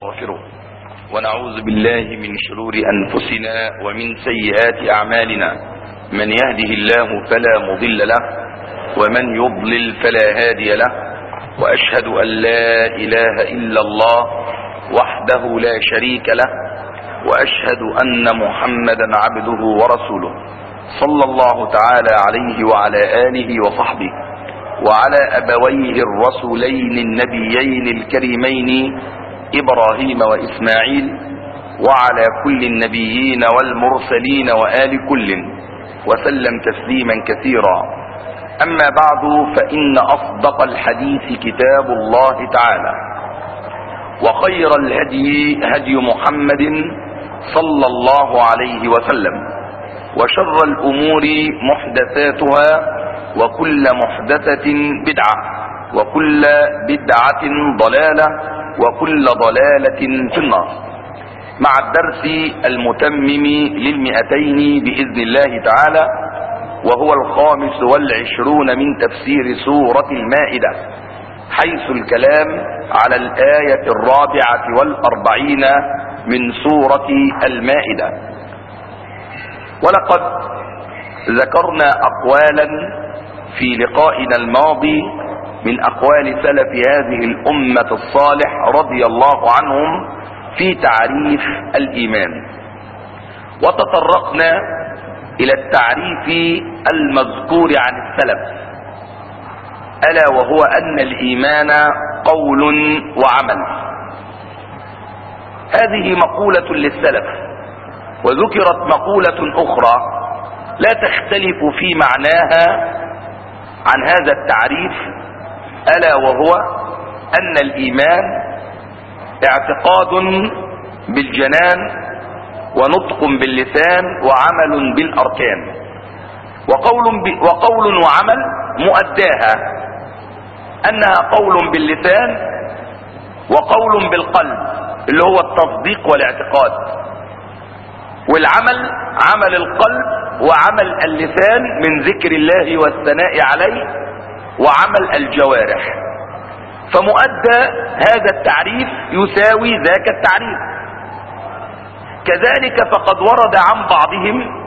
نستغفره ونعوذ بالله من شرور أنفسنا ومن سيئات أعمالنا من يهده الله فلا مضل له ومن يضلل فلا هادي له وأشهد أن لا إله إلا الله وحده لا شريك له وأشهد أن محمدا عبده ورسوله صلى الله تعالى عليه وعلى آله وصحبه وعلى أبويه الرسولين النبيين الكريمين إبراهيم وإسماعيل وعلى كل النبيين والمرسلين وآل كل وسلم تسليما كثيرا أما بعد فإن أصدق الحديث كتاب الله تعالى وخير الهدي هدي محمد صلى الله عليه وسلم وشر الأمور محدثاتها وكل محدثة بدعة وكل بدعة ضلالة وكل ضلالة في النار مع الدرس المتمم للمئتين بإذن الله تعالى وهو الخامس والعشرون من تفسير سورة المائدة حيث الكلام على الآية الرابعة والأربعين من سورة المائدة ولقد ذكرنا أقوالا في لقائنا الماضي من أقوال سلف هذه الأمة الصالح رضي الله عنهم في تعريف الإيمان وتطرقنا إلى التعريف المذكور عن السلف ألا وهو أن الإيمان قول وعمل هذه مقولة للسلف وذكرت مقولة أخرى لا تختلف في معناها عن هذا التعريف ألا وهو أن الإيمان اعتقاد بالجنان ونطق باللسان وعمل بالأركان وقول, ب... وقول وعمل مؤداها أنها قول باللسان وقول بالقلب اللي هو التصديق والاعتقاد والعمل عمل القلب وعمل اللسان من ذكر الله والثناء عليه وعمل الجوارح فمؤدى هذا التعريف يساوي ذاك التعريف كذلك فقد ورد عن بعضهم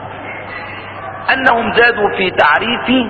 انهم زادوا في تعريف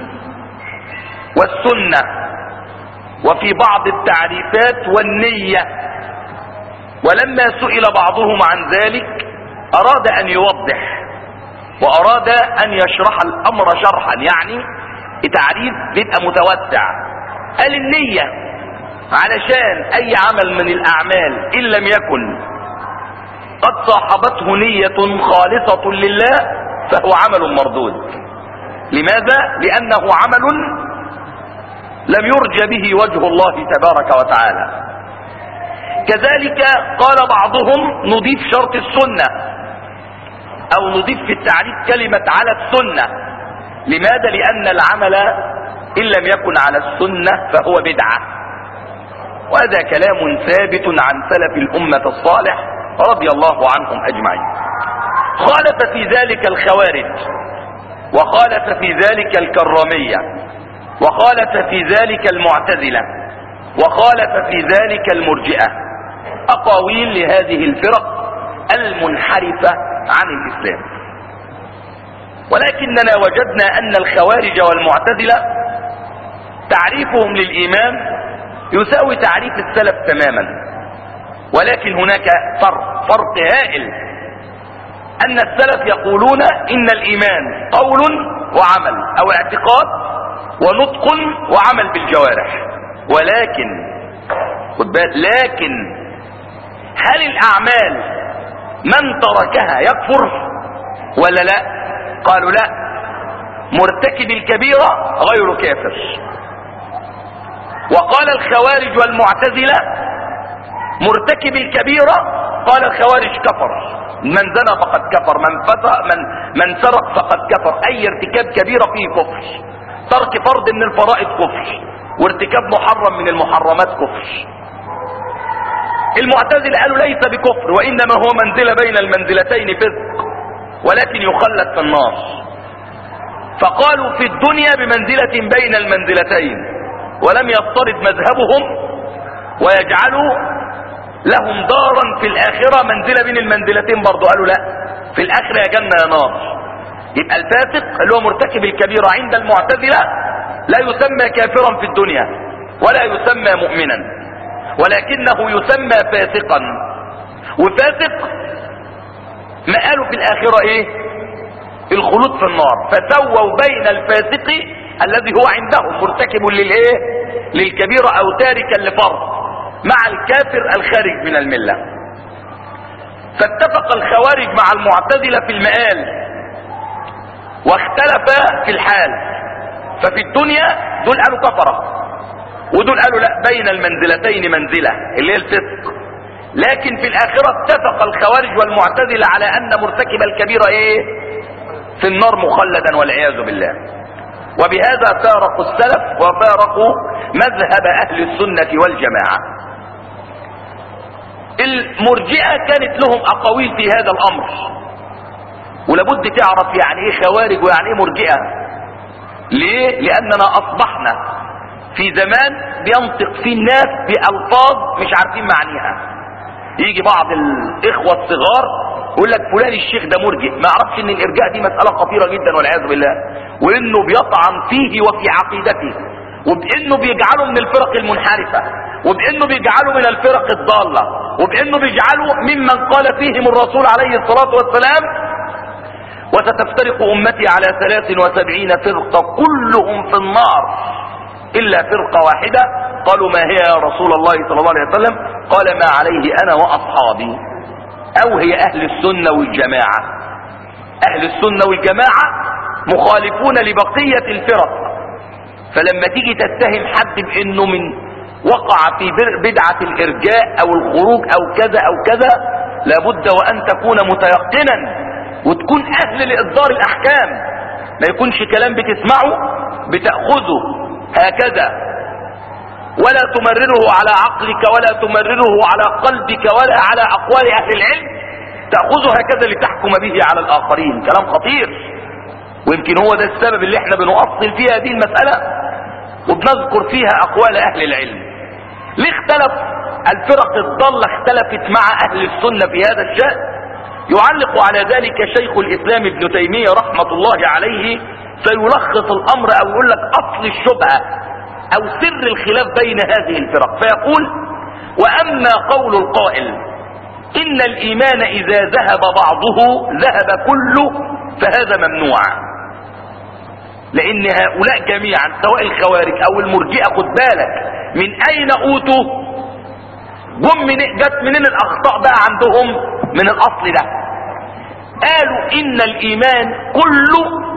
والسنة وفي بعض التعريفات والنية ولما سئل بعضهم عن ذلك اراد ان يوضح واراد ان يشرح الامر شرحا يعني تعريف بيبقى متوسع قال النية علشان اي عمل من الاعمال ان لم يكن قد صاحبته نية خالصة لله فهو عمل مردود لماذا لانه عمل لم يرجى به وجه الله تبارك وتعالى كذلك قال بعضهم نضيف شرط السنة او نضيف في التعريف كلمة على السنة لماذا لان العمل ان لم يكن على السنة فهو بدعة وهذا كلام ثابت عن سلف الامة الصالح رضي الله عنهم اجمعين خالف في ذلك الخوارج وخالف في ذلك الكرامية وخالف في ذلك المعتزلة وخالف في ذلك المرجئة اقاويل لهذه الفرق المنحرفة عن الاسلام ولكننا وجدنا ان الخوارج والمعتزلة تعريفهم للايمان يساوي تعريف السلف تماما ولكن هناك فرق فرق هائل ان السلف يقولون ان الايمان قول وعمل او اعتقاد ونطق وعمل بالجوارح ولكن خد بالك لكن هل الاعمال من تركها يكفر ولا لا قالوا لا مرتكب الكبيرة غير كافر وقال الخوارج والمعتزلة مرتكب الكبيرة قال الخوارج كفر من زنى فقد كفر من فتى من من سرق فقد كفر اي ارتكاب كبيرة فيه كفر ترك فرض من الفرائض كفر وارتكاب محرم من المحرمات كفر المعتزله قالوا ليس بكفر وانما هو منزلة بين المنزلتين فسق ولكن يخلد في النار فقالوا في الدنيا بمنزلة بين المنزلتين ولم يضطرد مذهبهم ويجعلوا لهم دارا في الاخرة منزلة بين المنزلتين برضو قالوا لا في الاخرة يا جنة يا نار يبقى الفاسق اللي هو مرتكب الكبيرة عند المعتزلة لا يسمى كافرا في الدنيا ولا يسمى مؤمنا ولكنه يسمى فاسقا وفاسق مقاله في الاخرة ايه الخلود في النار فسووا بين الفاسق الذي هو عندهم مرتكب للايه للكبيرة او تاركا لفرض مع الكافر الخارج من الملة فاتفق الخوارج مع المعتزلة في المآل واختلف في الحال ففي الدنيا دول قالوا كفرة ودول قالوا لا بين المنزلتين منزلة اللي هي الفسق لكن في الاخرة اتفق الخوارج والمعتزلة على ان مرتكب الكبيرة ايه في النار مخلدا والعياذ بالله وبهذا فارقوا السلف وفارقوا مذهب اهل السنة والجماعة المرجئة كانت لهم اقاويل في هذا الامر ولابد تعرف يعني ايه خوارج ويعني ايه مرجئة ليه لاننا اصبحنا في زمان بينطق فيه الناس بألفاظ مش عارفين معانيها يجي بعض الاخوة الصغار يقول لك فلان الشيخ ده مرجئ ما يعرفش ان الارجاء دي مسألة خطيرة جدا والعياذ بالله وانه بيطعن فيه وفي عقيدته وبانه بيجعله من الفرق المنحرفة وبانه بيجعله من الفرق الضالة وبانه بيجعله ممن قال فيهم الرسول عليه الصلاة والسلام وستفترق امتي على ثلاث وسبعين فرقة كلهم في النار الا فرقة واحدة قالوا ما هي يا رسول الله صلى الله عليه وسلم قال ما عليه انا واصحابي او هي اهل السنة والجماعة اهل السنة والجماعة مخالفون لبقية الفرق فلما تيجي تتهم حد بانه من وقع في بدعة الارجاء او الخروج او كذا او كذا لابد وان تكون متيقنا وتكون اهل لاصدار الاحكام ما يكونش كلام بتسمعه بتأخذه هكذا ولا تمرره على عقلك ولا تمرره على قلبك ولا على اقوال اهل العلم تأخذه هكذا لتحكم به على الاخرين كلام خطير ويمكن هو ده السبب اللي احنا بنؤصل فيه هذه المسألة وبنذكر فيها اقوال اهل العلم ليه اختلف الفرق الضالة اختلفت مع اهل السنة في هذا الشأن يعلق على ذلك شيخ الاسلام ابن تيمية رحمة الله عليه سيلخص الامر او يقول لك اصل الشبهة او سر الخلاف بين هذه الفرق فيقول واما قول القائل ان الايمان اذا ذهب بعضه ذهب كله فهذا ممنوع لان هؤلاء جميعا سواء الخوارج او المرجئة خد بالك من اين اوتوا جم من جت منين الاخطاء بقى عندهم من الاصل ده قالوا ان الايمان كله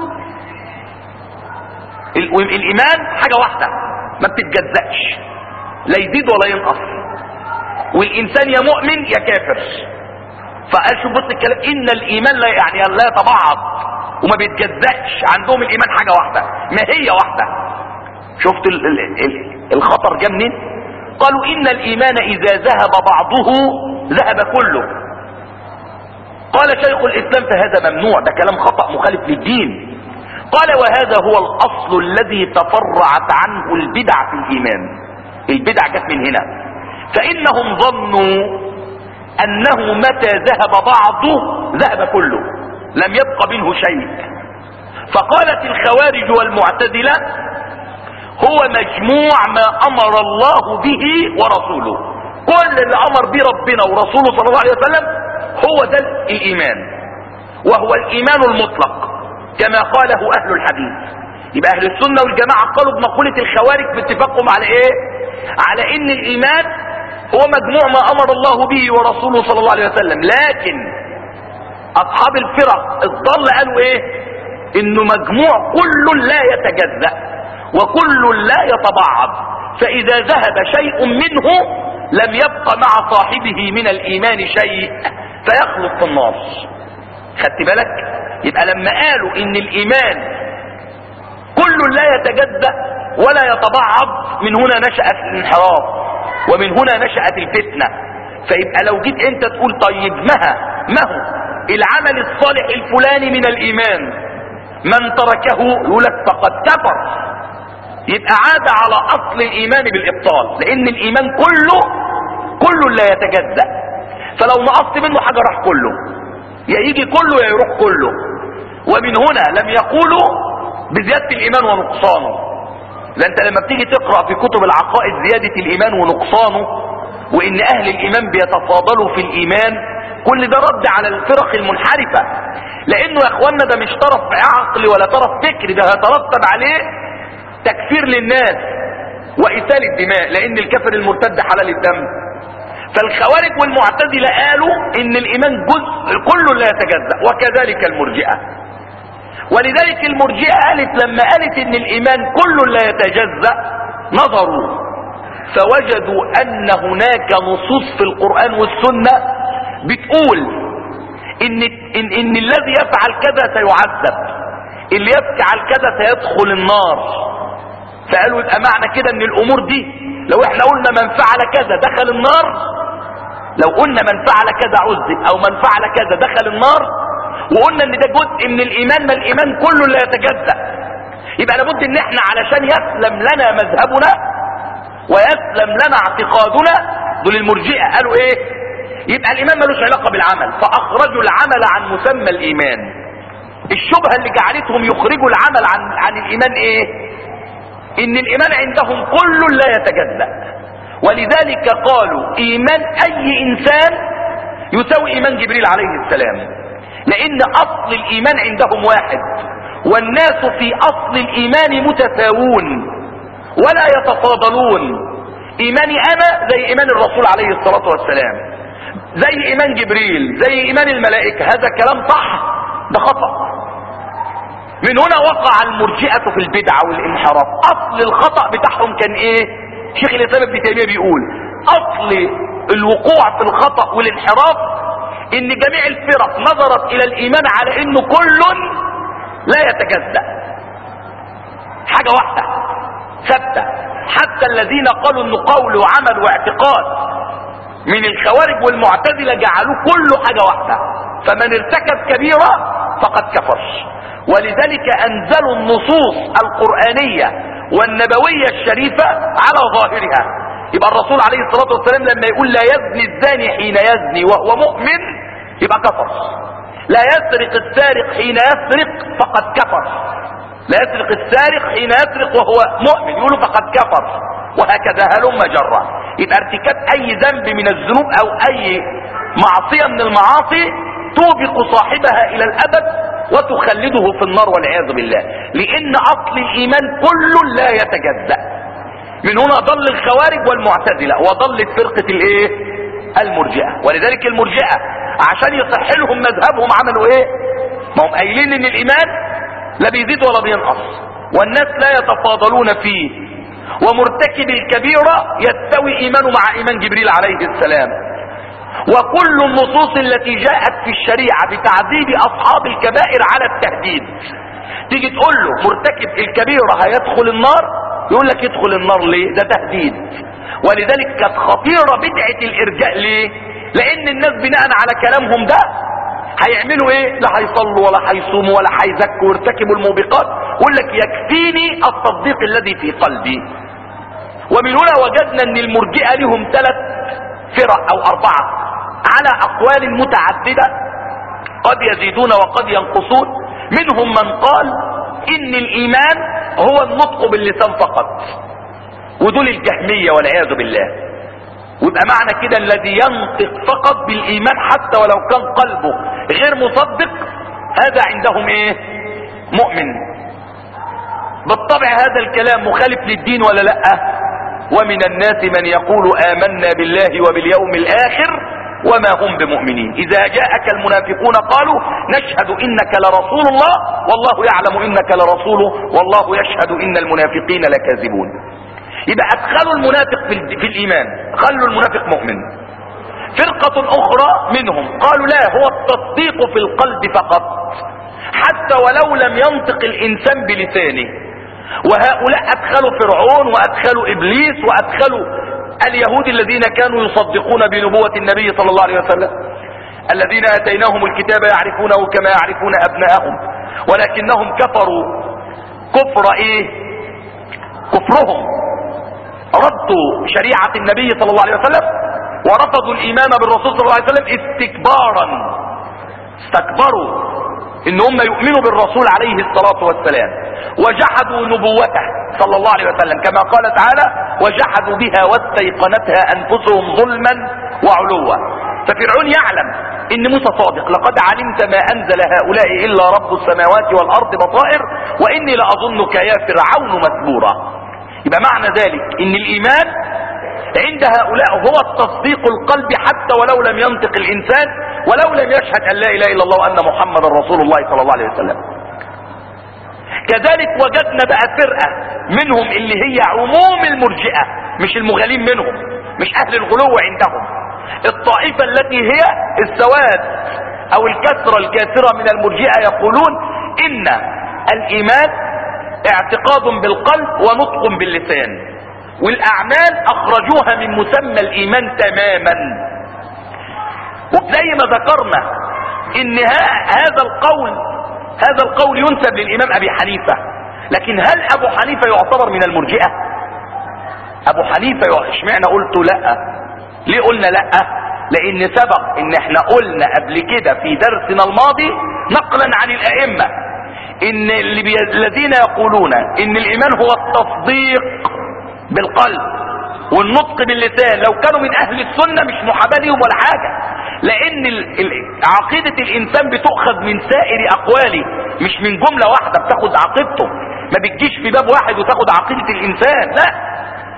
الايمان حاجة واحدة ما بتتجزأش لا يزيد ولا ينقص والانسان يا مؤمن يا كافر فقال شوف بص الكلام ان الايمان لا يعني لا يتبعض وما بيتجزأش عندهم الايمان حاجة واحدة ما هي واحدة شفت ال ال ال الخطر جه منين قالوا ان الايمان اذا ذهب بعضه ذهب كله قال شيخ الاسلام فهذا ممنوع ده كلام خطأ مخالف للدين قال وهذا هو الاصل الذي تفرعت عنه البدع في الايمان البدع جت من هنا فانهم ظنوا انه متى ذهب بعضه ذهب كله لم يبق منه شيء فقالت الخوارج والمعتزلة هو مجموع ما امر الله به ورسوله كل اللي امر به ربنا ورسوله صلى الله عليه وسلم هو ده الايمان وهو الايمان المطلق كما قاله اهل الحديث يبقى اهل السنة والجماعة قالوا بمقولة الخوارج باتفاقهم على ايه على ان الايمان هو مجموع ما امر الله به ورسوله صلى الله عليه وسلم لكن اصحاب الفرق الضل قالوا ايه انه مجموع كل لا يتجزأ وكل لا يتبعض فاذا ذهب شيء منه لم يبق مع صاحبه من الايمان شيء فيخلط في النار خدت بالك يبقى لما قالوا ان الايمان كل لا يتجزأ ولا يتبعض من هنا نشأت الانحراف ومن هنا نشأت الفتنة فيبقى لو جيت انت تقول طيب مها ما هو العمل الصالح الفلاني من الايمان من تركه يقولك فقد كفر يبقى عاد على اصل الايمان بالابطال لان الايمان كله كل لا يتجزأ فلو نقصت منه حاجة راح كله يا يجي كله يا يروح كله ومن هنا لم يقولوا بزيادة الإيمان ونقصانه ده انت لما بتيجي تقرأ في كتب العقائد زيادة الإيمان ونقصانه وإن أهل الإيمان بيتفاضلوا في الإيمان كل ده رد على الفرق المنحرفة لأنه يا إخوانا ده مش طرف عقلي ولا طرف فكري ده هيترتب عليه تكفير للناس وإسال الدماء لأن الكافر المرتد حلال الدم فالخوارج والمعتزلة قالوا ان الايمان جزء كله لا يتجزأ وكذلك المرجئة ولذلك المرجئة قالت لما قالت ان الايمان كله لا يتجزأ نظروا فوجدوا ان هناك نصوص في القرآن والسنة بتقول ان, إن, إن الذي يفعل كذا سيعذب اللي يفعل كذا سيدخل النار فقالوا يبقى معنى كده ان الامور دي لو احنا قلنا من فعل كذا دخل النار لو قلنا من فعل كذا عذب او من فعل كذا دخل النار وقلنا ان ده جزء من الايمان ما الايمان كله لا يتجزأ يبقى لابد ان احنا علشان يسلم لنا مذهبنا ويسلم لنا اعتقادنا دول المرجئه قالوا ايه يبقى الايمان ملوش علاقه بالعمل فاخرجوا العمل عن مسمى الايمان الشبهه اللي جعلتهم يخرجوا العمل عن عن الايمان ايه ان الايمان عندهم كله لا يتجزأ ولذلك قالوا ايمان اي انسان يساوي ايمان جبريل عليه السلام لان اصل الايمان عندهم واحد والناس في اصل الايمان متساوون ولا يتفاضلون ايماني انا زي ايمان الرسول عليه الصلاة والسلام زي ايمان جبريل زي ايمان الملائكة هذا كلام صح ده خطأ من هنا وقع المرجئة في البدعة والانحراف اصل الخطأ بتاعهم كان ايه شيخ الاسلام ابن تيمية بيقول اصل الوقوع في الخطأ والانحراف ان جميع الفرق نظرت الى الايمان على انه كل لا يتجزأ حاجة واحدة ثابتة حتى الذين قالوا انه قول وعمل واعتقاد من الخوارج والمعتزلة جعلوه كله حاجة واحدة فمن ارتكب كبيرة فقد كفر ولذلك انزلوا النصوص القرآنية والنبوية الشريفة على ظاهرها يبقى الرسول عليه الصلاة والسلام لما يقول لا يزني الزاني حين يزني وهو مؤمن يبقى كفر لا يسرق السارق حين يسرق فقد كفر لا يسرق السارق حين يسرق وهو مؤمن يقولوا فقد كفر وهكذا هلم جرا يبقى ارتكاب اي ذنب من الذنوب او اي معصية من المعاصي توبق صاحبها الى الابد وتخلده في النار والعياذ بالله لان اصل الايمان كله لا يتجزأ من هنا ضل الخوارج والمعتزلة وضلت فرقة الايه المرجئة ولذلك المرجئة عشان يصح لهم مذهبهم عملوا ايه ما هم قايلين ان الايمان لا بيزيد ولا بينقص والناس لا يتفاضلون فيه ومرتكب الكبيرة يستوي ايمانه مع ايمان جبريل عليه السلام وكل النصوص التي جاءت في الشريعة بتعذيب اصحاب الكبائر على التهديد تيجي تقول له مرتكب الكبيرة هيدخل النار يقول لك يدخل النار ليه ده تهديد ولذلك كانت خطيرة بدعة الارجاء ليه لان الناس بناء على كلامهم ده هيعملوا ايه لا هيصلوا ولا هيصوموا ولا هيزكوا ويرتكبوا الموبقات يقول لك يكفيني التصديق الذي في قلبي ومن هنا وجدنا ان المرجئه لهم ثلاث فرق او اربعه على اقوال متعدده قد يزيدون وقد ينقصون منهم من قال ان الايمان هو النطق باللسان فقط ودول الجهميه والعياذ بالله ويبقى معنى كده الذي ينطق فقط بالايمان حتى ولو كان قلبه غير مصدق هذا عندهم ايه مؤمن بالطبع هذا الكلام مخالف للدين ولا لا ومن الناس من يقول امنا بالله وباليوم الاخر وما هم بمؤمنين اذا جاءك المنافقون قالوا نشهد انك لرسول الله والله يعلم انك لرسوله والله يشهد ان المنافقين لكاذبون يبقى ادخلوا المنافق في, في الايمان خلوا المنافق مؤمن فرقة اخرى منهم قالوا لا هو التصديق في القلب فقط حتى ولو لم ينطق الانسان بلسانه وهؤلاء ادخلوا فرعون وادخلوا ابليس وادخلوا اليهود الذين كانوا يصدقون بنبوة النبي صلى الله عليه وسلم الذين اتيناهم الكتاب يعرفونه كما يعرفون ابناءهم ولكنهم كفروا كفر ايه كفرهم ردوا شريعة النبي صلى الله عليه وسلم ورفضوا الايمان بالرسول صلى الله عليه وسلم استكبارا استكبروا ان هم يؤمنوا بالرسول عليه الصلاة والسلام وجحدوا نبوته صلى الله عليه وسلم كما قال تعالى وجحدوا بها واستيقنتها انفسهم ظلما وعلوا ففرعون يعلم ان موسى صادق لقد علمت ما انزل هؤلاء الا رب السماوات والارض بصائر واني لاظنك يا فرعون مثبورا يبقى معنى ذلك ان الايمان عند هؤلاء هو التصديق القلب حتى ولو لم ينطق الانسان ولو لم يشهد ان لا اله الا الله وان محمد رسول الله صلى الله عليه وسلم كذلك وجدنا بقى فرقة منهم اللي هي عموم المرجئة مش المغالين منهم مش اهل الغلو عندهم الطائفة التي هي السواد او الكثرة الكاثرة من المرجئة يقولون ان الايمان اعتقاد بالقلب ونطق باللسان والاعمال اخرجوها من مسمى الايمان تماما وزي ما ذكرنا ان هذا القول هذا القول ينسب للامام ابي حنيفة لكن هل ابو حنيفة يعتبر من المرجئة ابو حنيفة اشمعنى قلت لا ليه قلنا لا لان سبق ان احنا قلنا قبل كده في درسنا الماضي نقلا عن الائمة ان اللي بي... الذين يقولون ان الايمان هو التصديق بالقلب والنطق باللسان لو كانوا من اهل السنة مش محاباة ليهم ولا حاجة لان ال... ال... عقيدة الانسان بتؤخذ من سائر اقواله مش من جملة واحدة بتاخد عقيدته ما بتجيش في باب واحد وتاخد عقيدة الانسان لا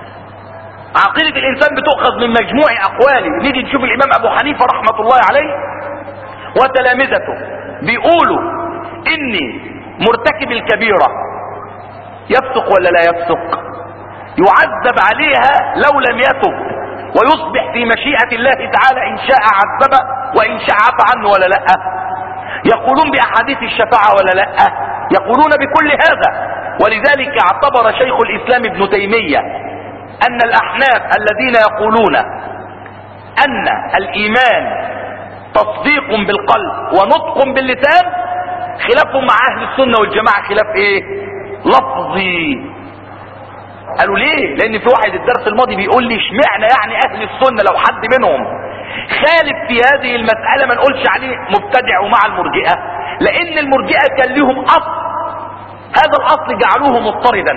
عقيدة الانسان بتؤخذ من مجموع اقواله نيجي نشوف الامام ابو حنيفة رحمة الله عليه وتلامذته بيقولوا اني مرتكب الكبيرة يفسق ولا لا يفسق يعذب عليها لو لم يتب ويصبح في مشيئة الله تعالى ان شاء عذبه وان شاء عفى عنه ولا لا يقولون باحاديث الشفاعة ولا لا يقولون بكل هذا ولذلك اعتبر شيخ الاسلام ابن تيمية ان الاحناف الذين يقولون ان الايمان تصديق بالقلب ونطق باللسان خلافهم مع اهل السنة والجماعة خلاف ايه لفظي قالوا ليه لان في واحد الدرس الماضي بيقول لي اشمعنى يعني اهل السنة لو حد منهم خالف في هذه المسألة ما نقولش عليه مبتدع ومع المرجئة لان المرجئة كان لهم اصل هذا الاصل جعلوه مضطردا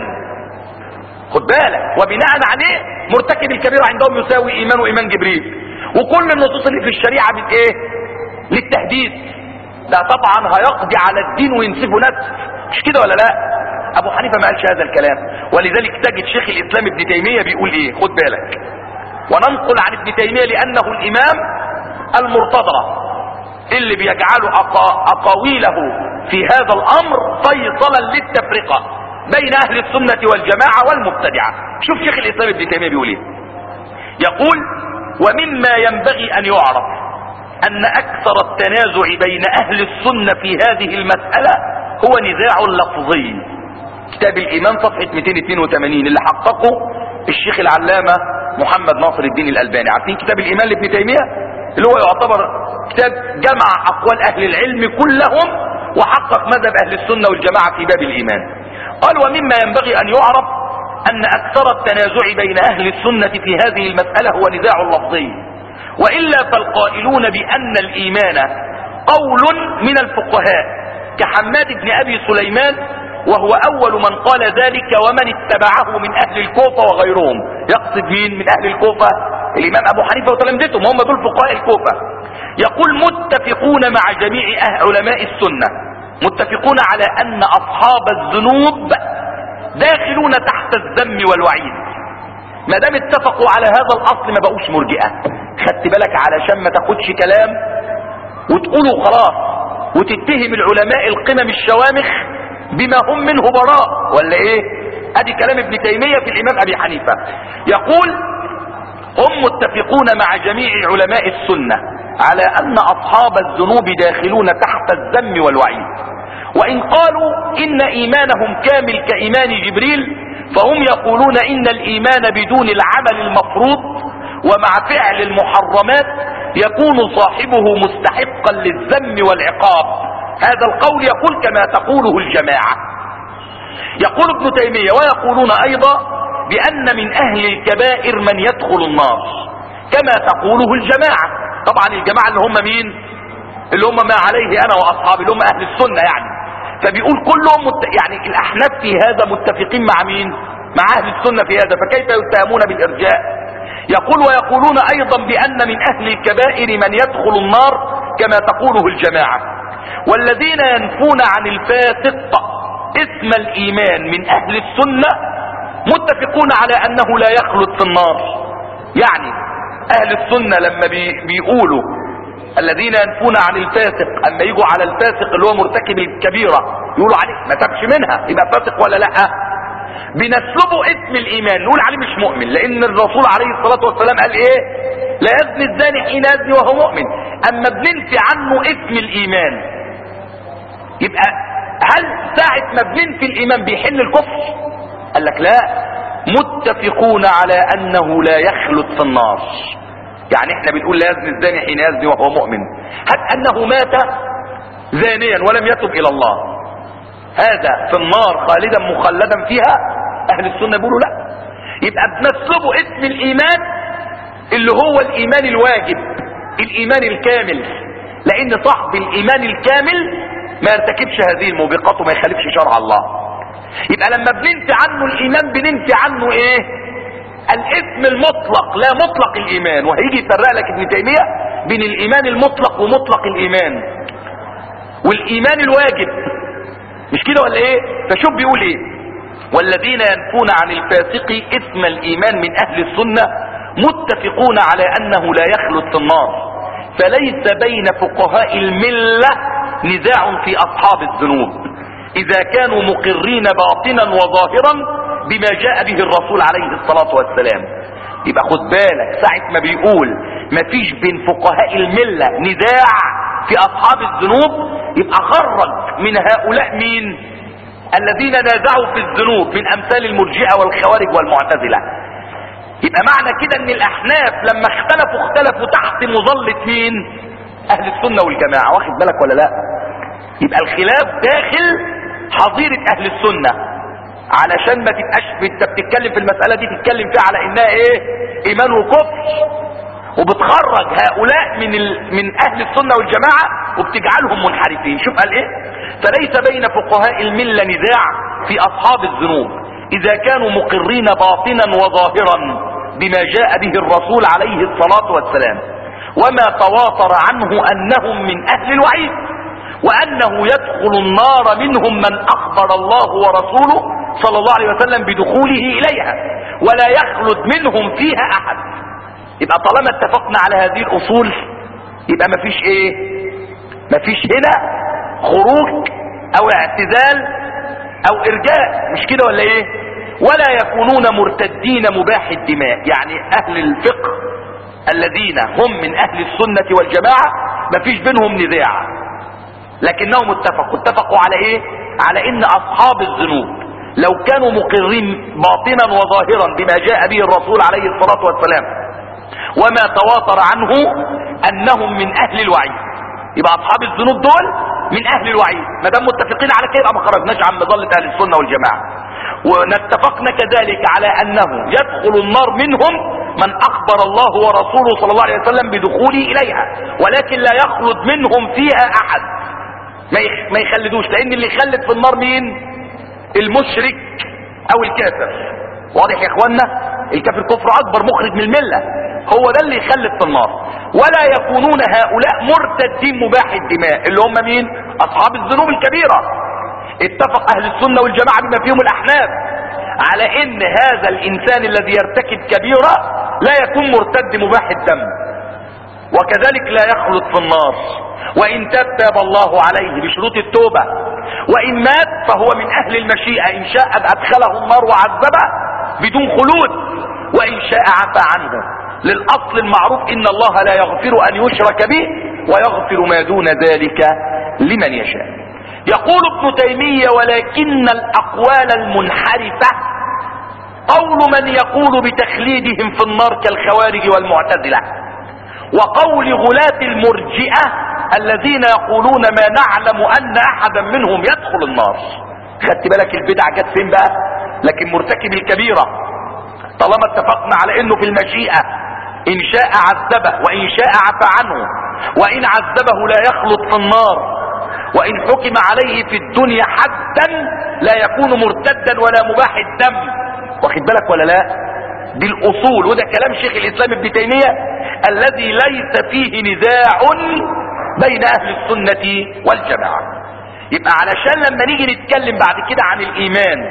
خد بالك وبناء عليه مرتكب الكبيرة عندهم يساوي ايمان وايمان جبريل وكل النصوص اللي في الشريعة من ايه للتهديد ده طبعا هيقضي على الدين وينسفه نفسه مش كده ولا لا ابو حنيفة ما قالش هذا الكلام ولذلك تجد شيخ الاسلام ابن تيمية بيقول ايه خد بالك وننقل عن ابن تيمية لانه الامام المرتضى اللي بيجعلوا اقاويله في هذا الامر فيصلا للتفرقة بين اهل السنة والجماعة والمبتدعة شوف شيخ الاسلام ابن تيمية بيقول ايه يقول ومما ينبغي ان يعرف ان اكثر التنازع بين اهل السنة في هذه المسألة هو نزاع لفظي كتاب الايمان صفحة 282 اللي حققه الشيخ العلامة محمد ناصر الدين الالباني عارفين كتاب الايمان لابن تيمية اللي هو يعتبر كتاب جمع اقوال اهل العلم كلهم وحقق مذهب اهل السنة والجماعة في باب الايمان قال ومما ينبغي ان يعرف ان اكثر التنازع بين اهل السنة في هذه المسألة هو نزاع لفظي والا فالقائلون بان الايمان قول من الفقهاء كحماد بن ابي سليمان وهو اول من قال ذلك ومن اتبعه من اهل الكوفة وغيرهم يقصد مين من اهل الكوفة الامام ابو حنيفة وتلامذتهم هم دول فقهاء الكوفة يقول متفقون مع جميع أهل علماء السنة متفقون على ان اصحاب الذنوب داخلون تحت الذم والوعيد ما دام اتفقوا على هذا الاصل ما بقوش مرجئة خدت بالك علشان ما تاخدش كلام وتقوله خلاص وتتهم العلماء القمم الشوامخ بما هم منه براء ولا ايه ادي كلام ابن تيمية في الامام ابي حنيفة يقول هم متفقون مع جميع علماء السنة على ان اصحاب الذنوب داخلون تحت الذم والوعيد وان قالوا ان ايمانهم كامل كايمان جبريل فهم يقولون ان الايمان بدون العمل المفروض ومع فعل المحرمات يكون صاحبه مستحقا للذم والعقاب هذا القول يقول كما تقوله الجماعة يقول ابن تيمية ويقولون ايضا بان من اهل الكبائر من يدخل النار كما تقوله الجماعة طبعا الجماعة اللي هم مين اللي هم ما عليه انا واصحابي اللي هم اهل السنة يعني فبيقول كلهم مت... يعني الاحناف في هذا متفقين مع مين مع اهل السنة في هذا فكيف يتهمون بالارجاء يقول ويقولون ايضا بان من اهل الكبائر من يدخل النار كما تقوله الجماعة والذين ينفون عن الفاسق اسم الايمان من اهل السنة متفقون على انه لا يخلد في النار يعني اهل السنة لما بي بيقولوا الذين ينفون عن الفاسق اما يجوا على الفاسق اللي هو مرتكب الكبيرة يقولوا عليه ما تبش منها يبقى فاسق ولا لا بنسلبه اسم الايمان نقول عليه مش مؤمن لان الرسول عليه الصلاة والسلام قال ايه لا يزني الزاني حين يزني وهو مؤمن اما بننفي عنه اسم الايمان يبقى هل ساعة ما بننفي الايمان بيحل الكفر قال لك لا متفقون على انه لا يخلد في النار يعني احنا بنقول لا يزني الزاني حين يزني وهو مؤمن هل انه مات زانيا ولم يتب الى الله هذا في النار خالدا مخلدا فيها اهل السنة بيقولوا لا يبقى بنسلبه اسم الايمان اللي هو الايمان الواجب الايمان الكامل لان صاحب الايمان الكامل ما يرتكبش هذه الموبقات وما يخالفش شرع الله يبقى لما بننفي عنه الايمان بننفي عنه ايه الاسم المطلق لا مطلق الايمان وهيجي يفرق لك ابن تيمية بين الايمان المطلق ومطلق الايمان والايمان الواجب مش كده ولا ايه فشوف بيقول ايه والذين ينفون عن الفاسق اسم الايمان من اهل السنة متفقون على انه لا يخلد في النار فليس بين فقهاء الملة نزاع في اصحاب الذنوب اذا كانوا مقرين باطنا وظاهرا بما جاء به الرسول عليه الصلاة والسلام يبقى خد بالك ساعة ما بيقول مفيش بين فقهاء الملة نزاع في اصحاب الذنوب يبقى خرج من هؤلاء مين الذين نازعوا في الذنوب من امثال المرجئة والخوارج والمعتزلة يبقى معنى كده ان الاحناف لما اختلفوا اختلفوا تحت مظلة مين اهل السنة والجماعة واخد بالك ولا لا يبقى الخلاف داخل حظيرة اهل السنة علشان ما تبقاش انت بتتكلم في المسألة دي تتكلم فيها على انها ايه ايمان وكفر وبتخرج هؤلاء من ال... من اهل السنة والجماعة وبتجعلهم منحرفين شوف قال ايه فليس بين فقهاء الملة نزاع في اصحاب الذنوب اذا كانوا مقرين باطنا وظاهرا بما جاء به الرسول عليه الصلاة والسلام وما تواتر عنه انهم من اهل الوعيد وانه يدخل النار منهم من اخبر الله ورسوله صلى الله عليه وسلم بدخوله اليها ولا يخلد منهم فيها احد يبقى طالما اتفقنا على هذه الاصول يبقى مفيش ايه مفيش هنا خروج او اعتزال او ارجاء مش كده ولا ايه ولا يكونون مرتدين مباح الدماء يعني اهل الفقه الذين هم من اهل السنة والجماعة مفيش بينهم نزاع لكنهم اتفقوا اتفقوا على ايه على ان اصحاب الذنوب لو كانوا مقرين باطنا وظاهرا بما جاء به الرسول عليه الصلاة والسلام وما تواتر عنه انهم من اهل الوعيد يبقى اصحاب الذنوب دول من اهل الوعيد ما دام متفقين على كده يبقى ما خرجناش عن مظله اهل السنه والجماعه ونتفقنا كذلك على انه يدخل النار منهم من اخبر الله ورسوله صلى الله عليه وسلم بدخوله اليها ولكن لا يخلد منهم فيها احد ما يخلدوش لان اللي يخلد في النار مين المشرك او الكافر واضح يا اخوانا الكافر كفر اكبر مخرج من المله هو ده اللي يخلد في النار ولا يكونون هؤلاء مرتدين مباح الدماء اللي هم مين اصحاب الذنوب الكبيرة اتفق اهل السنة والجماعة بما فيهم الاحناف على ان هذا الانسان الذي يرتكب كبيرة لا يكون مرتد مباح الدم وكذلك لا يخلد في النار وان تاب تاب الله عليه بشروط التوبة وان مات فهو من اهل المشيئة ان شاء ادخله النار وعذبه بدون خلود وان شاء عفى عنه للاصل المعروف ان الله لا يغفر ان يشرك به ويغفر ما دون ذلك لمن يشاء يقول ابن تيمية ولكن الاقوال المنحرفة قول من يقول بتخليدهم في النار كالخوارج والمعتزلة وقول غلاة المرجئة الذين يقولون ما نعلم ان احدا منهم يدخل النار خدت بالك البدع جت فين بقى لكن مرتكب الكبيرة طالما اتفقنا على انه في المشيئة ان شاء عذبه وان شاء عفى عنه وان عذبه لا يخلط في النار وان حكم عليه في الدنيا حدا لا يكون مرتدا ولا مباح الدم واخد بالك ولا لا دي الاصول وده كلام شيخ الاسلام ابن تيمية الذي ليس فيه نزاع بين اهل السنة والجماعة يبقى علشان لما نيجي نتكلم بعد كده عن الايمان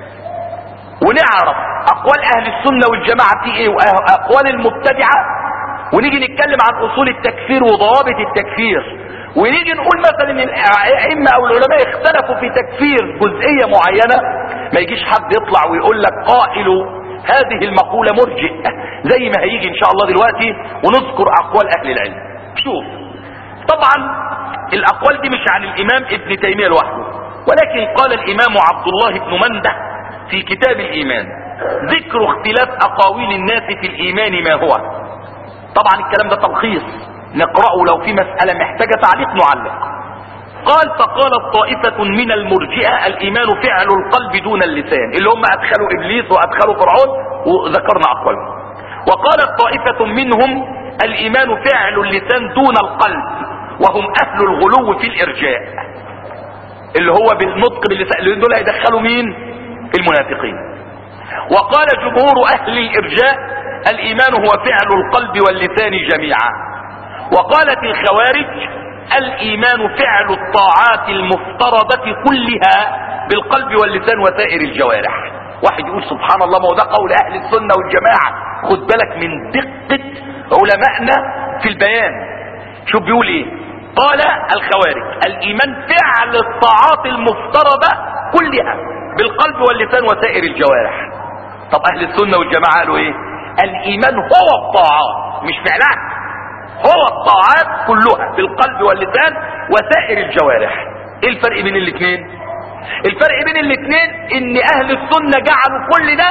ونعرف اقوال اهل السنة والجماعة في ايه واقوال المبتدعة ونيجي نتكلم عن اصول التكفير وضوابط التكفير ونيجي نقول مثلا ان الائمة او العلماء اختلفوا في تكفير جزئية معينة ما يجيش حد يطلع ويقول لك قائل هذه المقولة مرجئ زي ما هيجي ان شاء الله دلوقتي ونذكر اقوال اهل العلم شوف طبعا الاقوال دي مش عن الامام ابن تيمية لوحده ولكن قال الامام عبد الله بن منده في كتاب الايمان ذكر اختلاف اقاويل الناس في الايمان ما هو طبعا الكلام ده تلخيص نقرأه لو في مسألة محتاجة تعليق نعلق قال فقالت طائفة من المرجئة الايمان فعل القلب دون اللسان اللي هم ادخلوا ابليس وادخلوا فرعون وذكرنا اقوالهم وقالت طائفة منهم الايمان فعل اللسان دون القلب وهم اهل الغلو في الارجاء اللي هو بالنطق باللسان اللي دول هيدخلوا مين المنافقين وقال جمهور اهل الارجاء الايمان هو فعل القلب واللسان جميعا وقالت الخوارج الايمان فعل الطاعات المفترضة كلها بالقلب واللسان وسائر الجوارح واحد يقول سبحان الله ما هو ده قول اهل السنة والجماعة خد بالك من دقة علمائنا في البيان شوف بيقول ايه قال الخوارج الايمان فعل الطاعات المفترضة كلها بالقلب واللسان وسائر الجوارح طب اهل السنة والجماعة قالوا ايه الايمان هو الطاعات مش فعلها هو الطاعات كلها بالقلب واللسان وسائر الجوارح ايه الفرق بين الاثنين الفرق بين الاثنين ان اهل السنة جعلوا كل ده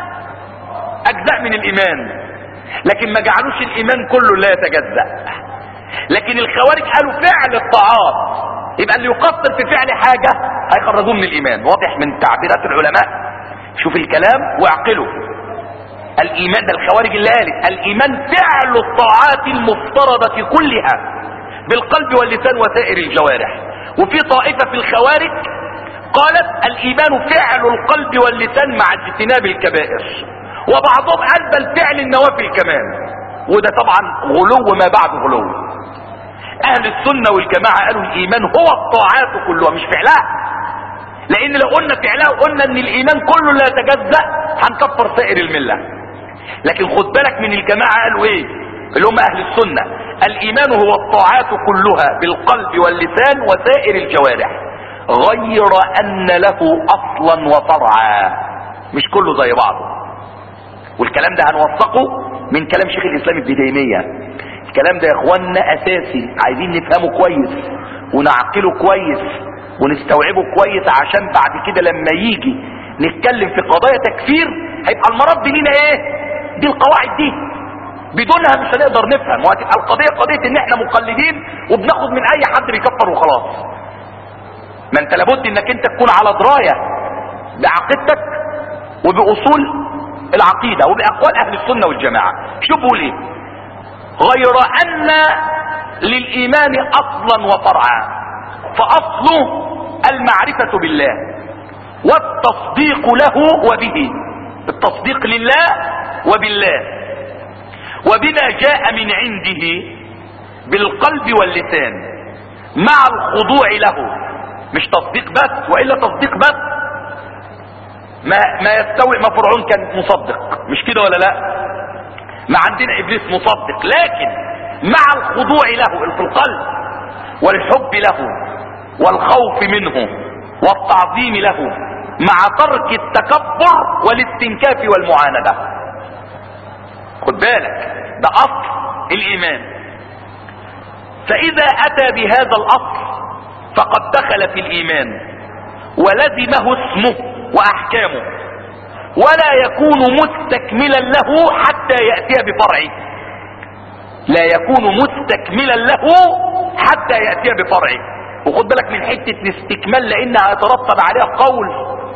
اجزاء من الايمان لكن ما جعلوش الايمان كله لا يتجزأ لكن الخوارج قالوا فعل الطاعات يبقى اللي يقصر في فعل حاجة هيخرجوه من الايمان واضح من تعبيرات العلماء شوف الكلام واعقله الايمان ده الخوارج اللي قالت الايمان فعل الطاعات المفترضة كلها بالقلب واللسان وسائر الجوارح وفي طائفة في الخوارج قالت الايمان فعل القلب واللسان مع اجتناب الكبائر وبعضهم قال بل فعل النوافل كمان وده طبعا غلو ما بعد غلو اهل السنة والجماعة قالوا الايمان هو الطاعات كلها مش فعلها لان لو قلنا فعلها وقلنا ان الايمان كله لا يتجزأ هنكفر سائر الملة لكن خد بالك من الجماعة قالوا ايه اللي هم اهل السنة الايمان هو الطاعات كلها بالقلب واللسان وسائر الجوارح غير ان له اصلا وفرعا مش كله زي بعضه والكلام ده هنوثقه من كلام شيخ الاسلام ابن تيميه الكلام ده يا اخوانا اساسي عايزين نفهمه كويس ونعقله كويس ونستوعبه كويس عشان بعد كده لما يجي نتكلم في قضايا تكفير هيبقى المرد لينا ايه دي القواعد دي بدونها مش هنقدر نفهم وهتبقى القضيه قضيه ان احنا مقلدين وبناخد من اي حد بيكفر وخلاص ما انت لابد انك انت تكون على درايه بعقيدتك وباصول العقيده وباقوال اهل السنه والجماعه شوف بيقول ايه غير ان للايمان اصلا وفرعا فاصله المعرفه بالله والتصديق له وبه التصديق لله وبالله وبما جاء من عنده بالقلب واللسان مع الخضوع له مش تصديق بس والا تصديق بس ما ما يستوي ما فرعون كان مصدق مش كده ولا لا ما عندنا ابليس مصدق لكن مع الخضوع له في القلب والحب له والخوف منه والتعظيم له مع ترك التكبر والاستنكاف والمعاندة خد بالك ده اصل الايمان فاذا اتى بهذا الاصل فقد دخل في الايمان ولزمه اسمه واحكامه ولا يكون مستكملا له حتى يأتي بفرعه لا يكون مستكملا له حتى يأتي بفرعه وخد بالك من حتة الاستكمال لانها يترتب عليها قول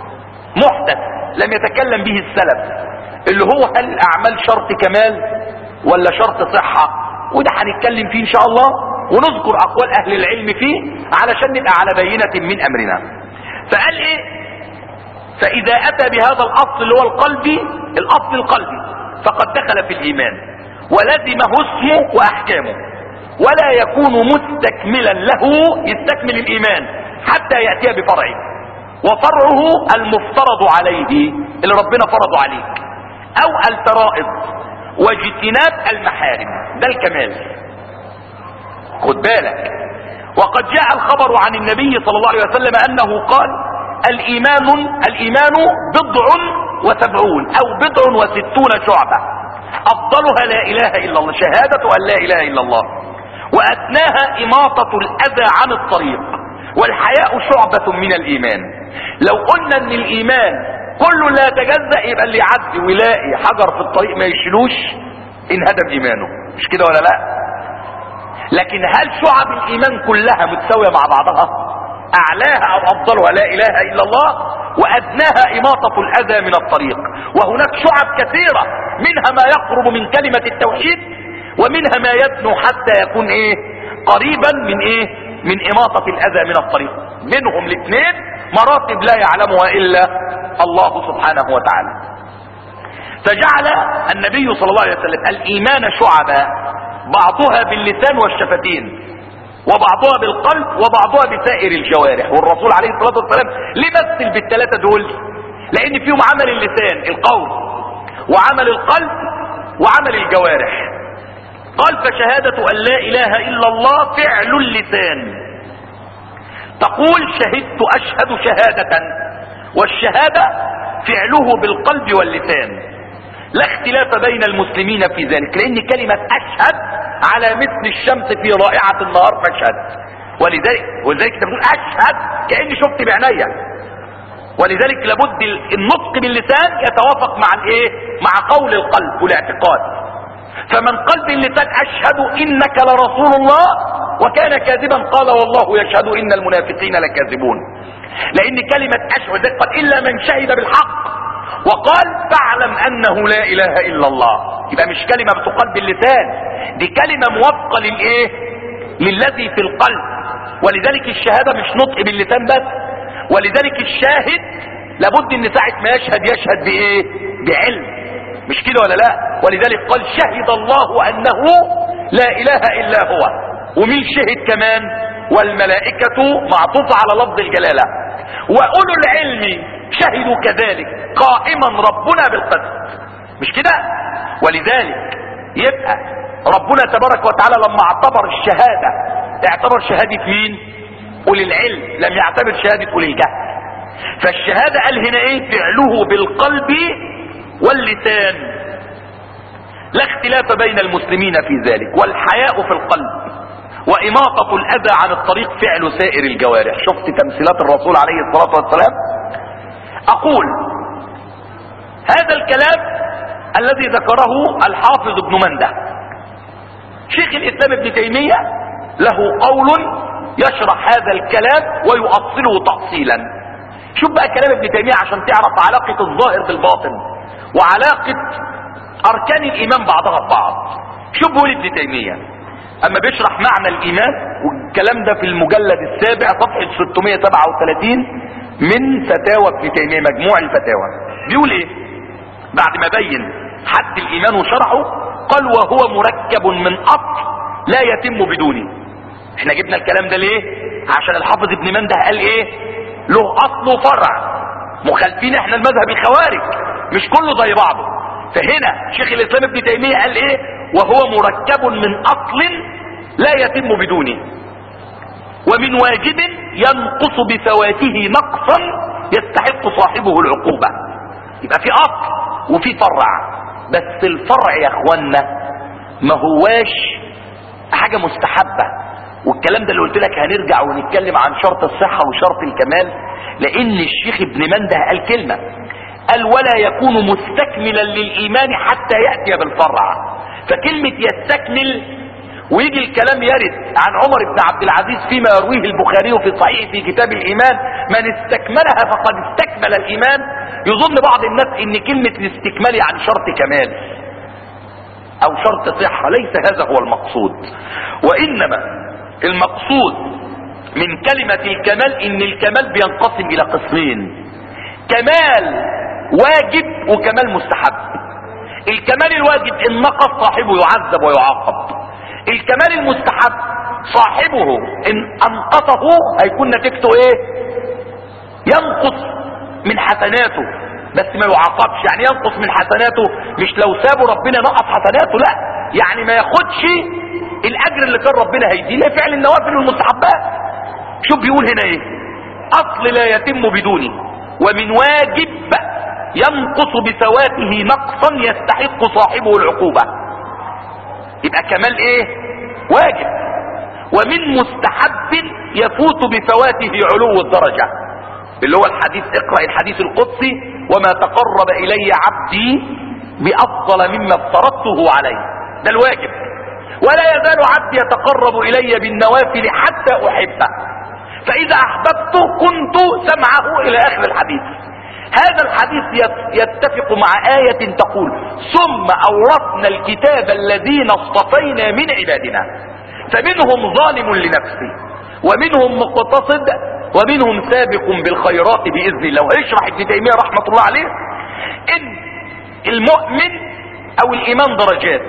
محدث لم يتكلم به السلف اللي هو هل الاعمال شرط كمال ولا شرط صحة وده هنتكلم فيه ان شاء الله ونذكر اقوال اهل العلم فيه علشان نبقى على بينة من امرنا فقال ايه فاذا اتى بهذا الاصل اللي هو القلبي الاصل القلبي فقد دخل في الايمان ولزمه اسمه واحكامه ولا يكون مستكملا له يستكمل الايمان حتى يأتي بفرعه وفرعه المفترض عليه اللي ربنا فرضه عليك او الفرائض واجتناب المحارم ده الكمال خد بالك وقد جاء الخبر عن النبي صلى الله عليه وسلم انه قال الايمان الايمان بضع وسبعون او بضع وستون شعبة افضلها لا اله الا الله شهادة ان لا اله الا الله وادناها اماطة الاذى عن الطريق والحياء شعبة من الايمان لو قلنا ان الايمان كله لا يتجزأ يبقى اللي يعدي ويلاقي حجر في الطريق ما يشيلوش انهدم ايمانه مش كده ولا لا لكن هل شعب الايمان كلها متساوية مع بعضها اعلاها او افضلها لا اله الا الله وادناها اماطة الاذى من الطريق وهناك شعب كثيرة منها ما يقرب من كلمة التوحيد ومنها ما يدنو حتى يكون ايه قريبا من ايه من اماطة الاذى من الطريق منهم الاثنين مراتب لا يعلمها الا الله سبحانه وتعالى فجعل النبي صلى الله عليه وسلم الايمان شعبا بعضها باللسان والشفتين وبعضها بالقلب وبعضها بسائر الجوارح والرسول عليه الصلاة والسلام ليه مثل بالثلاثة دول لان فيهم عمل اللسان القول وعمل القلب وعمل الجوارح قال فشهادة ان لا اله الا الله فعل اللسان تقول شهدت اشهد شهادة والشهادة فعله بالقلب واللسان لا اختلاف بين المسلمين في ذلك لان كلمة اشهد على مثل الشمس في رائعة النهار فاشهد ولذلك ولذلك انت بتقول اشهد كاني شفت بعينيا ولذلك لابد النطق باللسان يتوافق مع الايه مع قول القلب والاعتقاد فمن قلب اللسان اشهد انك لرسول الله وكان كاذبا قال والله يشهد ان المنافقين لكاذبون لان كلمة اشهد قال الا من شهد بالحق وقال فاعلم انه لا اله الا الله يبقى مش كلمة بتقال باللسان دي كلمة موافقة للايه للذي في القلب ولذلك الشهادة مش نطق باللسان بس ولذلك الشاهد لابد ان ساعة ما يشهد يشهد بايه بعلم مش كده ولا لا ولذلك قال شهد الله انه لا اله الا هو ومين شهد كمان والملائكة معطوفة على لفظ الجلالة واولو العلم شهدوا كذلك قائما ربنا بالقسط مش كده ولذلك يبقى ربنا تبارك وتعالى لما اعتبر الشهادة اعتبر شهادة مين اولي العلم لم يعتبر شهادة اولي الجهل فالشهادة قال هنا ايه فعله بالقلب واللسان لا اختلاف بين المسلمين في ذلك والحياء في القلب وإماطة الأذى عن الطريق فعل سائر الجوارح شفت تمثيلات الرسول عليه الصلاة والسلام أقول هذا الكلام الذي ذكره الحافظ ابن منده شيخ الإسلام ابن تيمية له قول يشرح هذا الكلام ويؤصله تأصيلا شوف بقى كلام ابن تيمية عشان تعرف علاقة الظاهر بالباطن وعلاقة أركان الإيمان بعضها ببعض شوف بيقول ابن تيمية اما بيشرح معنى الايمان والكلام ده في المجلد السابع صفحة 637 من فتاوى ابن تيمية مجموع الفتاوى بيقول ايه بعد ما بين حد الايمان وشرحه قال وهو مركب من اصل لا يتم بدونه احنا جبنا الكلام ده ليه عشان الحافظ ابن منده قال ايه له اصل وفرع مخالفين احنا المذهب الخوارج مش كله زي بعضه فهنا شيخ الاسلام ابن تيمية قال ايه وهو مركب من اصل لا يتم بدونه ومن واجب ينقص بفواته نقصا يستحق صاحبه العقوبة يبقى في اصل وفي فرع بس الفرع يا اخوانا ما هواش حاجة مستحبة والكلام ده اللي قلت لك هنرجع ونتكلم عن شرط الصحة وشرط الكمال لان الشيخ ابن منده قال كلمة قال ولا يكون مستكملا للايمان حتى يأتي بالفرع فكلمة يستكمل ويجي الكلام يرد عن عمر بن عبد العزيز فيما يرويه البخاري في صحيح في كتاب الايمان من استكملها فقد استكمل الايمان يظن بعض الناس ان كلمة الاستكمال عن شرط كمال او شرط صحة ليس هذا هو المقصود وانما المقصود من كلمة الكمال ان الكمال بينقسم الى قسمين كمال واجب وكمال مستحب الكمال الواجب ان نقص صاحبه يعذب ويعاقب الكمال المستحب صاحبه ان انقصه هيكون نتيجته ايه ينقص من حسناته بس ما يعاقبش يعني ينقص من حسناته مش لو سابه ربنا نقص حسناته لا يعني ما ياخدش الاجر اللي كان ربنا هيديه لا فعل النوافل والمستحبات شوف بيقول هنا ايه اصل لا يتم بدونه ومن واجب ينقص بثواته نقصا يستحق صاحبه العقوبة يبقى كمال ايه واجب ومن مستحب يفوت بفواته علو الدرجة اللي هو الحديث اقرأ الحديث القدسي وما تقرب الي عبدي بافضل مما افترضته عليه ده الواجب ولا يزال عبدي يتقرب الي بالنوافل حتى احبه فاذا احببته كنت سمعه الى اخر الحديث هذا الحديث يتفق مع آية تقول ثم أورثنا الكتاب الذين اصطفينا من عبادنا فمنهم ظالم لنفسه ومنهم مقتصد ومنهم سابق بالخيرات بإذن الله ويشرح ابن تيمية رحمة الله عليه إن المؤمن أو الإيمان درجات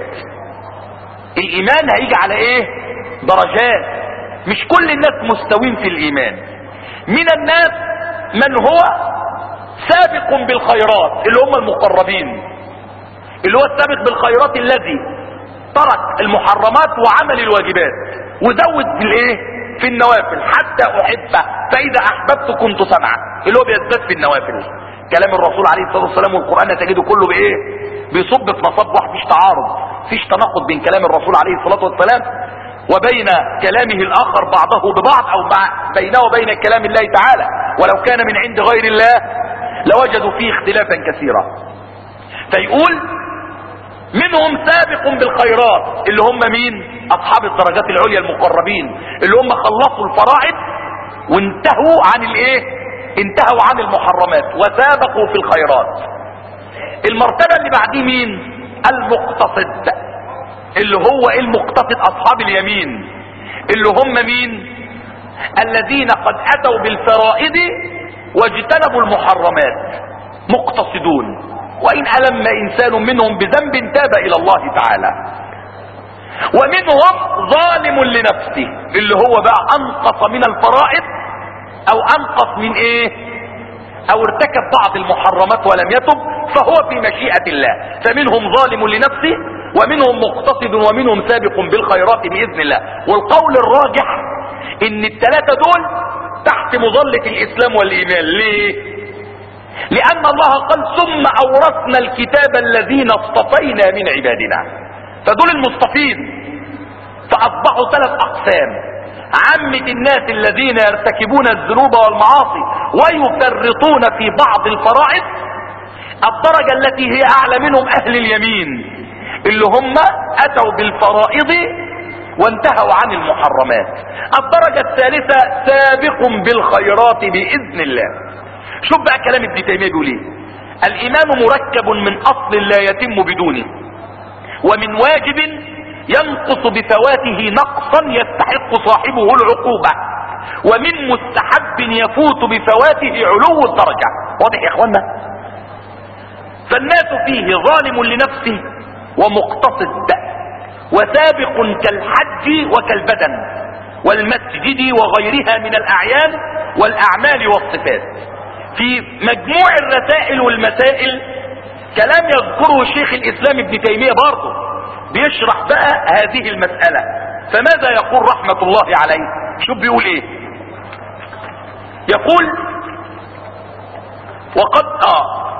الإيمان هيجي على إيه درجات مش كل الناس مستوين في الإيمان من الناس من هو سابق بالخيرات اللي هم المقربين اللي هو السابق بالخيرات الذي ترك المحرمات وعمل الواجبات وزود في الايه في النوافل حتى احبه فاذا احببت كنت سمعا اللي هو بيزداد في النوافل كلام الرسول عليه الصلاه والسلام والقران تجده كله بايه بيصب في مصب واحد مفيش تعارض مفيش تناقض بين كلام الرسول عليه الصلاه والسلام وبين كلامه الاخر بعضه ببعض او بينه وبين كلام الله تعالى ولو كان من عند غير الله لوجدوا فيه اختلافا كثيرا فيقول منهم سابق بالخيرات اللي هم مين اصحاب الدرجات العليا المقربين اللي هم خلصوا الفرائض وانتهوا عن الايه انتهوا عن المحرمات وسابقوا في الخيرات المرتبة اللي بعديه مين المقتصد اللي هو المقتصد اصحاب اليمين اللي هم مين الذين قد اتوا بالفرائض واجتنبوا المحرمات مقتصدون وإن ألم إنسان منهم بذنب تاب إلى الله تعالى ومنهم ظالم لنفسه اللي هو بقى أنقص من الفرائض أو أنقص من إيه أو ارتكب بعض المحرمات ولم يتب فهو في مشيئة الله فمنهم ظالم لنفسه ومنهم مقتصد ومنهم سابق بالخيرات بإذن الله والقول الراجح إن الثلاثة دول تحت مظلة الاسلام والايمان ليه لان الله قال ثم اورثنا الكتاب الذين اصطفينا من عبادنا فدول المصطفين فاصبحوا ثلاث اقسام عامة الناس الذين يرتكبون الذنوب والمعاصي ويفرطون في بعض الفرائض الدرجة التي هي اعلى منهم اهل اليمين اللي هم اتوا بالفرائض وانتهوا عن المحرمات الدرجة الثالثة سابق بالخيرات بإذن الله شوف بقى كلام ابن تيمية بيقول ايه الإيمان مركب من أصل لا يتم بدونه ومن واجب ينقص بفواته نقصا يستحق صاحبه العقوبة ومن مستحب يفوت بفواته علو الدرجة واضح يا اخوانا فالناس فيه ظالم لنفسه ومقتصد وسابق كالحج وكالبدن والمسجد وغيرها من الاعيان والاعمال والصفات في مجموع الرسائل والمسائل كلام يذكره شيخ الاسلام ابن تيمية برضه بيشرح بقى هذه المسألة فماذا يقول رحمة الله عليه شوف بيقول ايه يقول وقد اه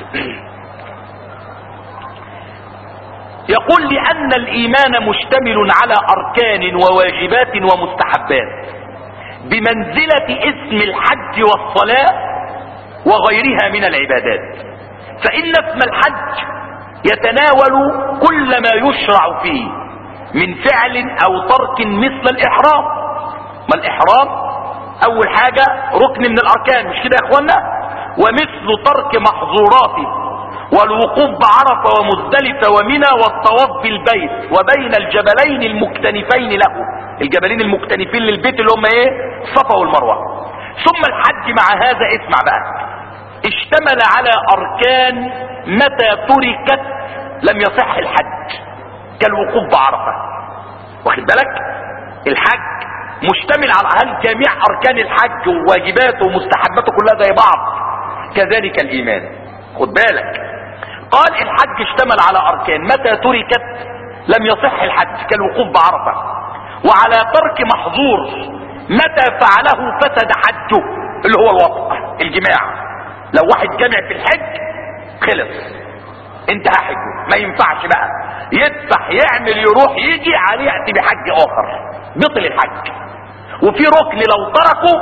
يقول لأن الإيمان مشتمل على أركان وواجبات ومستحبات بمنزلة اسم الحج والصلاة وغيرها من العبادات فإن اسم الحج يتناول كل ما يشرع فيه من فعل أو ترك مثل الإحرام ما الإحرام أول حاجة ركن من الأركان مش كده يا إخوانا ومثل ترك محظوراته والوقوف بعرفة ومزدلفة ومنى والطواف بالبيت وبين الجبلين المكتنفين له الجبلين المكتنفين للبيت اللي هم ايه الصفا والمروة ثم الحج مع هذا اسمع بقى اشتمل على اركان متى تركت لم يصح الحج كالوقوف بعرفة واخد بالك الحج مشتمل على هل جميع اركان الحج وواجباته ومستحباته كلها زي بعض كذلك الايمان خد بالك قال الحج اشتمل على اركان متى تركت لم يصح الحج كالوقوف بعرفة وعلى ترك محظور متى فعله فسد حجه اللي هو الوطء الجماع لو واحد جمع في الحج خلص انتهى حجه ما ينفعش بقى يدفع يعمل يروح يجي عليه يأتي بحج اخر بطل الحج وفي ركن لو تركه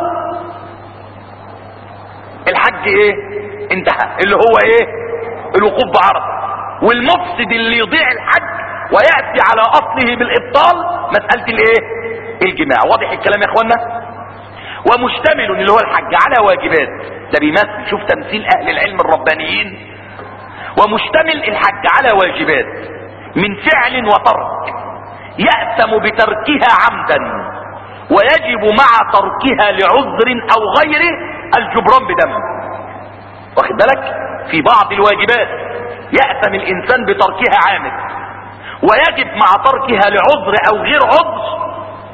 الحج ايه انتهى اللي هو ايه الوقوف بعرفه والمفسد اللي يضيع الحج ويأتي على اصله بالابطال مسألة الايه الجماع واضح الكلام يا اخوانا ومشتمل اللي هو الحج على واجبات ده بيمثل شوف تمثيل اهل العلم الربانيين ومشتمل الحج على واجبات من فعل وترك يأثم بتركها عمدا ويجب مع تركها لعذر او غيره الجبران بدم واخد بالك في بعض الواجبات يأثم الانسان بتركها عامد ويجب مع تركها لعذر او غير عذر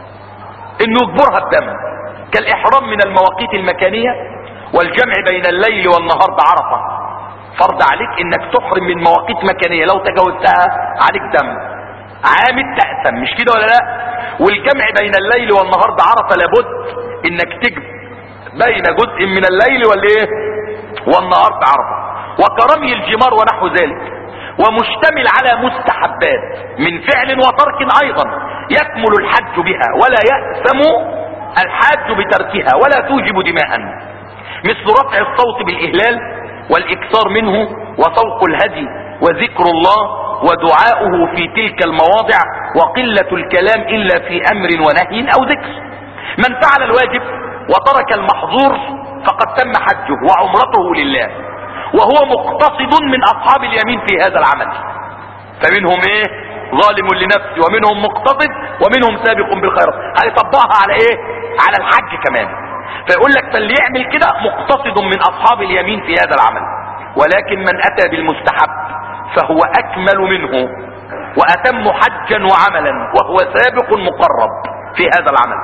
انه يجبرها بدم كالاحرام من المواقيت المكانية والجمع بين الليل والنهار بعرفة فرض عليك انك تحرم من مواقيت مكانية لو تجاوزتها عليك دم عامد تأثم مش كده ولا لا والجمع بين الليل والنهار بعرفة لابد انك تجب بين جزء من الليل والايه والنهار بعرفة وكرمي الجمار ونحو ذلك ومشتمل على مستحبات من فعل وترك ايضا يكمل الحج بها ولا يأثم الحاج بتركها ولا توجب دماء مثل رفع الصوت بالاهلال والاكثار منه وسوق الهدي وذكر الله ودعاؤه في تلك المواضع وقلة الكلام الا في امر ونهي او ذكر من فعل الواجب وترك المحظور فقد تم حجه وعمرته لله وهو مقتصد من اصحاب اليمين في هذا العمل فمنهم ايه ظالم لنفسه ومنهم مقتصد ومنهم سابق بالخيرات هيطبقها على ايه على الحج كمان فيقول لك فاللي يعمل كده مقتصد من اصحاب اليمين في هذا العمل ولكن من اتى بالمستحب فهو اكمل منه واتم حجا وعملا وهو سابق مقرب في هذا العمل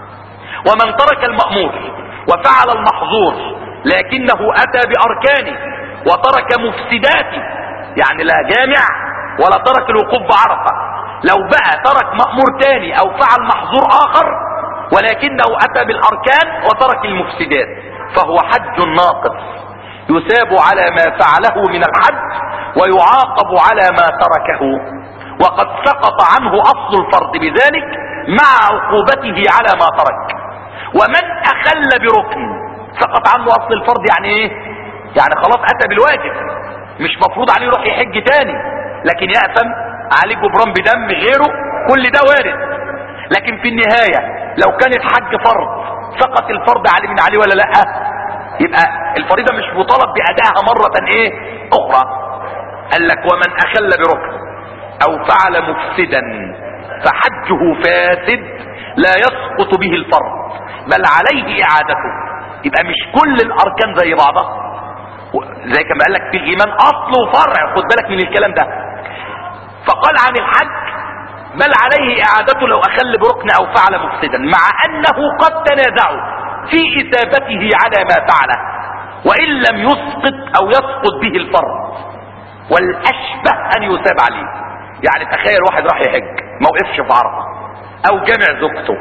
ومن ترك المأمور وفعل المحظور لكنه اتى باركانه وترك مفسداته يعني لا جامع ولا ترك الوقوف بعرفة لو بقى ترك مأمور تاني او فعل محظور اخر ولكنه اتى بالاركان وترك المفسدات فهو حج ناقص يثاب على ما فعله من الحج ويعاقب على ما تركه وقد سقط عنه اصل الفرض بذلك مع عقوبته على ما ترك ومن اخل بركن سقط عنه اصل الفرض يعني ايه يعني خلاص اتى بالواجب مش مفروض عليه يروح يحج تاني لكن يأثم عليه جبران بدم غيره كل ده وارد لكن في النهاية لو كان الحج فرض سقط الفرض عليه من عليه ولا لا يبقى الفريضة مش مطالب بأدائها مرة ايه اخرى قال لك ومن اخل بركن او فعل مفسدا فحجه فاسد لا يسقط به الفرض بل عليه اعادته يبقى مش كل الاركان زي بعضها زي كما قال لك في الايمان اصل وفرع خد بالك من الكلام ده فقال عن الحج بل عليه اعادته لو اخل بركن او فعل مفسدا مع انه قد تنازعوا في اثابته على ما فعله وان لم يسقط او يسقط به الفرض والاشبه ان يثاب عليه يعني تخيل واحد راح يحج ما وقفش في عرفه او جمع زوجته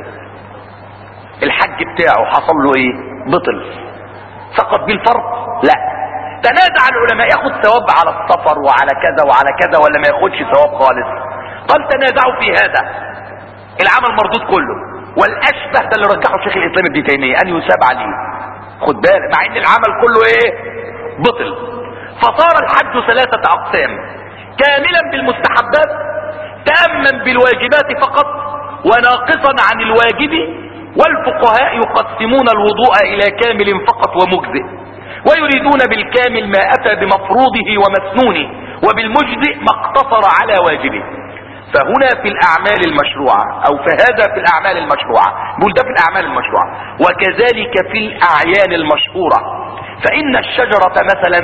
الحج بتاعه حصل له ايه بطل سقط به الفرض لا تنازع العلماء ياخد ثواب على السفر وعلى كذا وعلى كذا ولا ما ياخدش ثواب خالص قال تنازعوا في هذا العمل مردود كله والاشبه ده اللي رجحه الشيخ الاسلام ابن تيميه ان يساب عليه خد بالك مع ان العمل كله ايه بطل فصار الحج ثلاثه اقسام كاملا بالمستحبات تاما بالواجبات فقط وناقصا عن الواجب والفقهاء يقسمون الوضوء الى كامل فقط ومجزئ ويريدون بالكامل ما اتى بمفروضه ومسنونه وبالمجزئ ما اقتصر على واجبه فهنا في الاعمال المشروعة او فهذا في الاعمال المشروعة بقول ده في الاعمال المشروعة وكذلك في الاعيان المشهورة فان الشجرة مثلا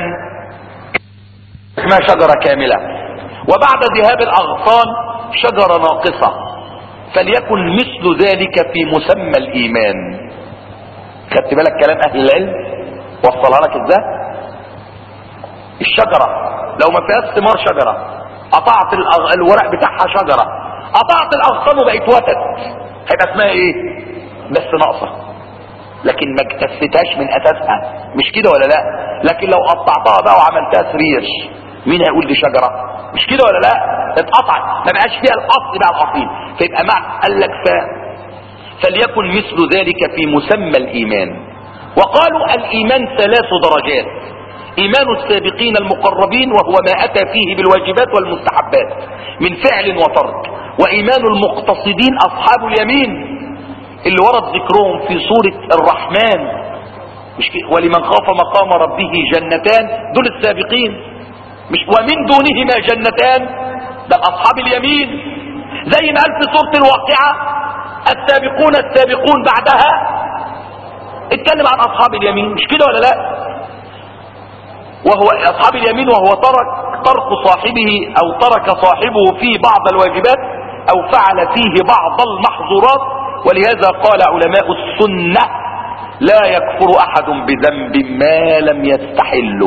اسمها شجرة كاملة وبعد ذهاب الاغصان شجرة ناقصة فليكن مثل ذلك في مسمى الايمان خدت بالك كلام اهل العلم وصلها لك ازاي الشجرة لو ما فيهاش ثمار شجرة قطعت الأغ... الورق بتاعها شجرة قطعت الاغصان وبقت وتد هيبقى اسمها ايه بس ناقصة لكن ما اجتثتهاش من اساسها مش كده ولا لا لكن لو قطعتها بقى وعملتها سرير مين هيقول دي شجرة مش كده ولا لا اتقطعت ما بقاش فيها الاصل بقى الاصيل فيبقى معنى قال لك ف... فليكن مثل ذلك في مسمى الايمان وقالوا الايمان ثلاث درجات ايمان السابقين المقربين وهو ما اتى فيه بالواجبات والمستحبات من فعل وترك وايمان المقتصدين اصحاب اليمين اللي ورد ذكرهم في سورة الرحمن مش كده؟ ولمن خاف مقام ربه جنتان دول السابقين مش ومن دونهما جنتان ده اصحاب اليمين زي ما قال في سورة الواقعة السابقون السابقون بعدها اتكلم عن اصحاب اليمين مش كده ولا لا وهو اصحاب اليمين وهو ترك ترك صاحبه او ترك صاحبه فيه بعض الواجبات او فعل فيه بعض المحظورات ولهذا قال علماء السنة لا يكفر احد بذنب ما لم يستحله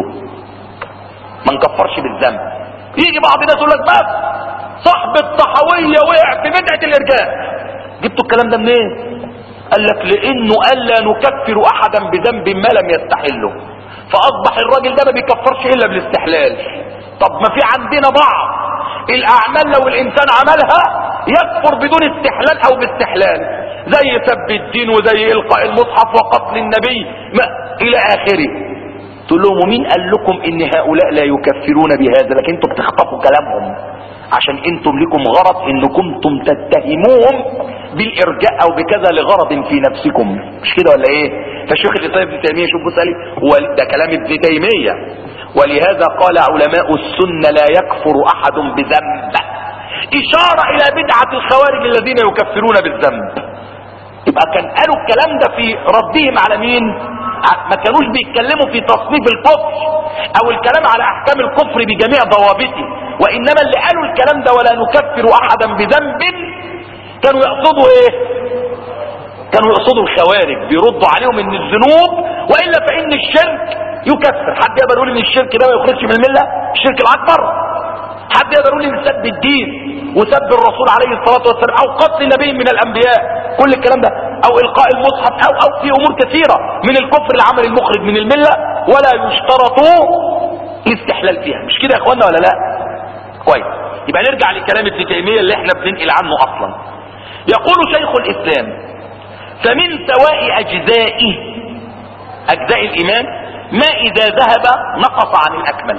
ما نكفرش بالذنب يجي بعض الناس يقول لك بس صاحب الطحاوية وقع في بدعة الارجاء جبتوا الكلام ده منين قال لك لانه قال لا نكفر احدا بذنب ما لم يستحله فاصبح الراجل ده ما بيكفرش الا بالاستحلال طب ما في عندنا بعض الاعمال لو الانسان عملها يكفر بدون استحلال او باستحلال زي سب الدين وزي القاء المصحف وقتل النبي ما الى اخره تقول لهم ومين قال لكم ان هؤلاء لا يكفرون بهذا لكن انتم بتخطفوا كلامهم عشان انتم لكم غرض ان كنتم تتهموهم بالارجاء او بكذا لغرض في نفسكم مش كده ولا ايه فالشيخ الاسلام ابن تيميه شوف بصالي هو ده كلام ابن تيميه ولهذا قال علماء السنه لا يكفر احد بذنب اشاره الى بدعه الخوارج الذين يكفرون بالذنب يبقى كان قالوا الكلام ده في ردهم على مين ما كانوش بيتكلموا في تصنيف الكفر او الكلام على احكام الكفر بجميع ضوابطه وانما اللي قالوا الكلام ده ولا نكفر احدا بذنب كانوا يقصدوا ايه كانوا يقصدوا الخوارج بيردوا عليهم ان الذنوب والا فان الشرك يكفر حد يقدر يقول ان الشرك ده ما يخرجش من المله الشرك الاكبر حد يقدر يقول ان سب الدين وسب الرسول عليه الصلاه والسلام او قتل نبي من الانبياء كل الكلام ده او القاء المصحف او او في امور كثيره من الكفر العمل المخرج من المله ولا يشترط الاستحلال فيها مش كده يا اخوانا ولا لا كويس يبقى نرجع لكلام ابن تيميه اللي احنا بننقل عنه اصلا يقول شيخ الاسلام فمن سواء اجزائه اجزاء الايمان ما اذا ذهب نقص عن الاكمل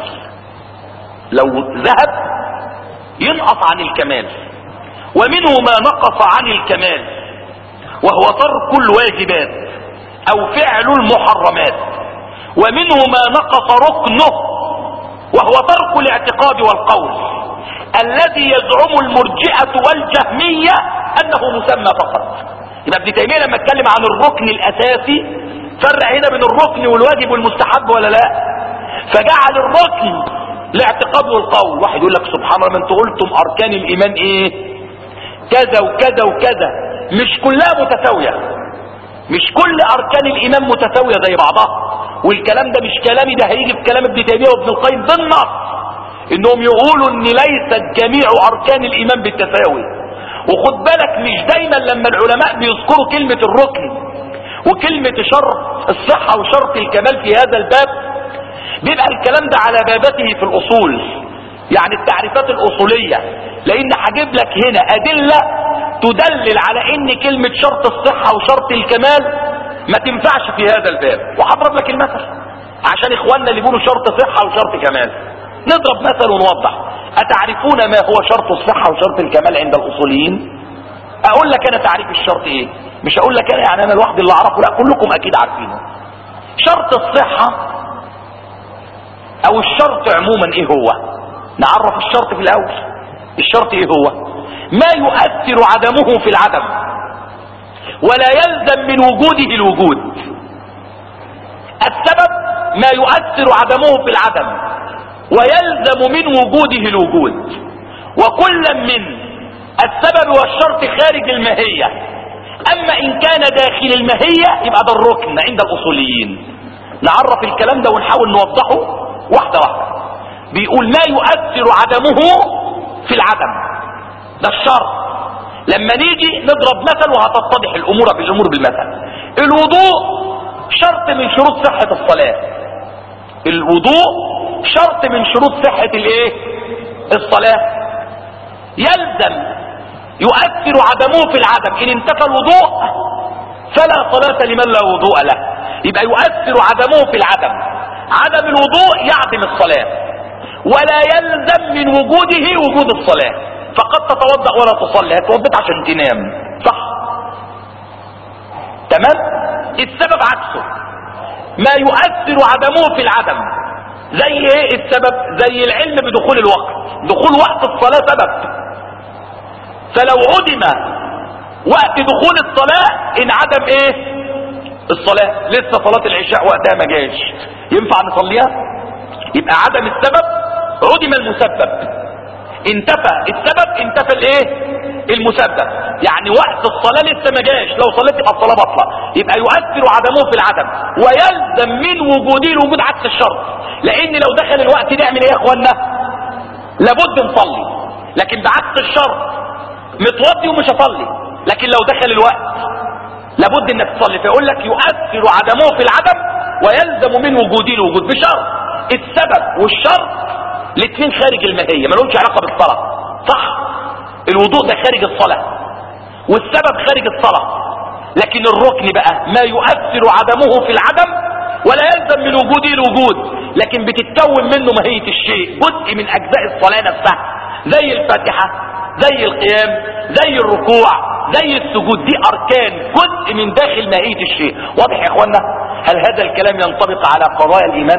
لو ذهب ينقص عن الكمال ومنه ما نقص عن الكمال وهو ترك الواجبات او فعل المحرمات ومنه ما نقص ركنه وهو ترك الاعتقاد والقول الذي يزعم المرجئة والجهمية انه مسمى فقط يبقى ابن تيمية لما اتكلم عن الركن الاساسي فرق هنا بين الركن والواجب والمستحب ولا لا فجعل الركن الاعتقاد والقول واحد يقول لك سبحان الله ما انتوا قلتم اركان الايمان ايه كذا وكذا وكذا مش كلها متساوية مش كل اركان الايمان متساوية زي بعضها والكلام ده مش كلامي ده هيجي في كلام ابن تيمية وابن القيم بالنص انهم يقولوا ان ليست جميع اركان الايمان بالتساوي وخد بالك مش دايما لما العلماء بيذكروا كلمة الركن وكلمة شرط الصحة وشرط الكمال في هذا الباب بيبقى الكلام ده على بابته في الاصول يعني التعريفات الاصولية لان هجيب لك هنا ادلة تدلل على ان كلمة شرط الصحة وشرط الكمال ما تنفعش في هذا الباب وهضرب لك المثل عشان اخواننا اللي بيقولوا شرط صحة وشرط كمال نضرب مثل ونوضح اتعرفون ما هو شرط الصحة وشرط الكمال عند الاصوليين اقول لك انا تعريف الشرط ايه مش اقول لك انا يعني انا الواحد اللي اعرفه لا كلكم اكيد عارفينه شرط الصحة او الشرط عموما ايه هو نعرف الشرط في الاول الشرط ايه هو ما يؤثر عدمه في العدم ولا يلزم من وجوده الوجود السبب ما يؤثر عدمه في العدم ويلزم من وجوده الوجود وكل من السبب والشرط خارج الماهية اما ان كان داخل الماهية يبقى ده الركن عند الاصوليين نعرف الكلام ده ونحاول نوضحه واحدة واحدة بيقول ما يؤثر عدمه في العدم ده الشرط لما نيجي نضرب مثل وهتتضح الامور بالامور بالمثل الوضوء شرط من شروط صحة الصلاة الوضوء شرط من شروط صحة الايه الصلاة يلزم يؤثر عدمه في العدم ان انتفى الوضوء فلا صلاة لمن لا وضوء له يبقى يؤثر عدمه في العدم عدم الوضوء يعدم الصلاة ولا يلزم من وجوده وجود الصلاة فقد تتوضأ ولا تصلي هتوضأ عشان تنام صح تمام السبب عكسه ما يؤثر عدمه في العدم زي ايه السبب زي العلم بدخول الوقت دخول وقت الصلاة سبب فلو عدم وقت دخول الصلاة انعدم ايه الصلاة لسه صلاة العشاء وقتها ما جاش ينفع نصليها يبقى عدم السبب عدم المسبب انتفى السبب انتفى الايه المسبب يعني وقت الصلاة لسه ما جاش لو صليت يبقى الصلاة بطلة يبقى يؤثر عدمه في العدم ويلزم من وجوده الوجود عكس الشرط لان لو دخل الوقت نعمل ايه يا اخوانا لابد نصلي لكن بعكس الشرط متوضي ومش هصلي لكن لو دخل الوقت لابد انك تصلي فيقول لك يؤثر عدمه في العدم ويلزم من وجوده الوجود بشرط السبب والشرط الاثنين خارج الماهيه ما لهمش علاقه بالصلاه صح الوضوء ده خارج الصلاه والسبب خارج الصلاه لكن الركن بقى ما يؤثر عدمه في العدم ولا يلزم من وجوده الوجود لكن بتتكون منه ماهيه الشيء جزء من اجزاء الصلاه نفسها زي الفاتحه زي القيام زي الركوع زي السجود دي اركان جزء من داخل ماهيه الشيء واضح يا اخوانا هل هذا الكلام ينطبق على قضايا الايمان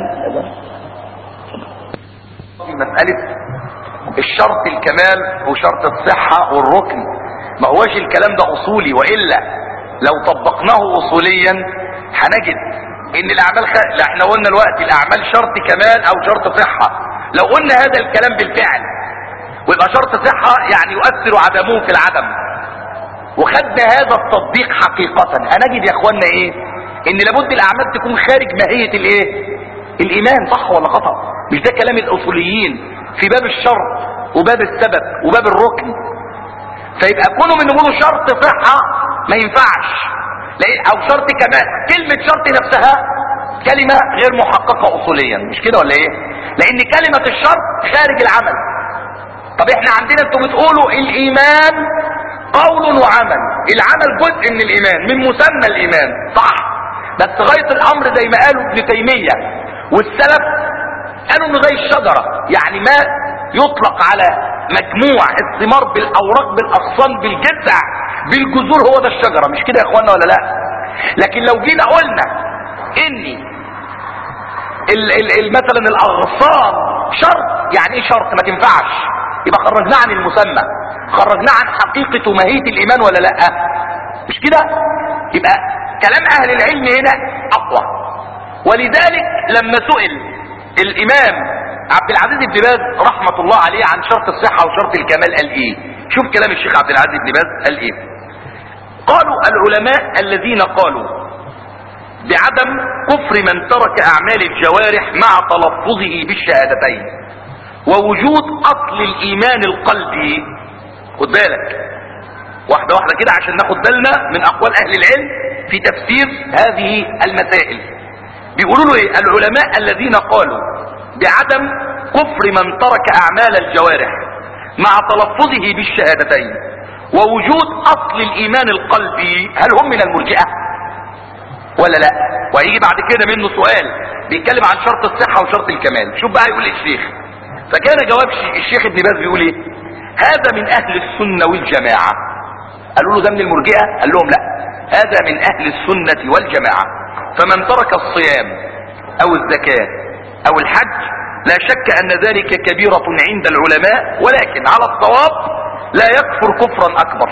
في مسألة الشرط الكمال وشرط الصحة والركن ما هوش الكلام ده اصولي وإلا لو طبقناه اصوليا هنجد ان الاعمال خ... لا احنا قلنا الوقت الاعمال شرط كمال او شرط صحة لو قلنا هذا الكلام بالفعل ويبقى شرط صحة يعني يؤثر عدمه في العدم وخدنا هذا التطبيق حقيقة هنجد يا اخوانا ايه ان لابد الاعمال تكون خارج ماهية الايه الايمان صح ولا خطأ مش ده كلام الاصوليين في باب الشرط وباب السبب وباب الركن فيبقى كونه من نقوله شرط صحة ما ينفعش او شرط كمال كلمة شرط نفسها كلمة غير محققة اصوليا مش كده ولا ايه لان كلمة الشرط خارج العمل طب احنا عندنا انتوا بتقولوا الايمان قول وعمل العمل جزء من الايمان من مسمى الايمان صح بس غاية الامر زي ما قالوا ابن تيمية والسلف قالوا انه زي الشجرة يعني ما يطلق على مجموع الثمار بالاوراق بالاغصان بالجذع بالجذور هو ده الشجرة مش كده يا اخوانا ولا لا لكن لو جينا قلنا اني ال ال ال مثلا الاغصان شرط يعني ايه شرط ما تنفعش يبقى خرجناه عن المسمى خرجناه عن حقيقة وماهية الايمان ولا لا مش كده يبقى كلام اهل العلم هنا اقوى ولذلك لما سئل الامام عبد العزيز بن باز رحمة الله عليه عن شرط الصحة وشرط الكمال قال ايه شوف كلام الشيخ عبد العزيز بن باز قال ايه قالوا العلماء الذين قالوا بعدم كفر من ترك اعمال الجوارح مع تلفظه بالشهادتين ووجود اصل الايمان القلبي خد بالك واحدة واحدة كده عشان ناخد بالنا من اقوال اهل العلم في تفسير هذه المسائل بيقولوا له ايه العلماء الذين قالوا بعدم كفر من ترك اعمال الجوارح مع تلفظه بالشهادتين ووجود اصل الايمان القلبي هل هم من المرجئة ولا لا وهيجي بعد كده منه سؤال بيتكلم عن شرط الصحة وشرط الكمال شوف بقى يقول الشيخ فكان جواب الشيخ ابن باز بيقول ايه هذا من اهل السنة والجماعة قالوا له ده من المرجئة قال لهم لا هذا من اهل السنة والجماعة فمن ترك الصيام او الزكاة او الحج لا شك ان ذلك كبيرة عند العلماء ولكن على الصواب لا يكفر كفرا اكبر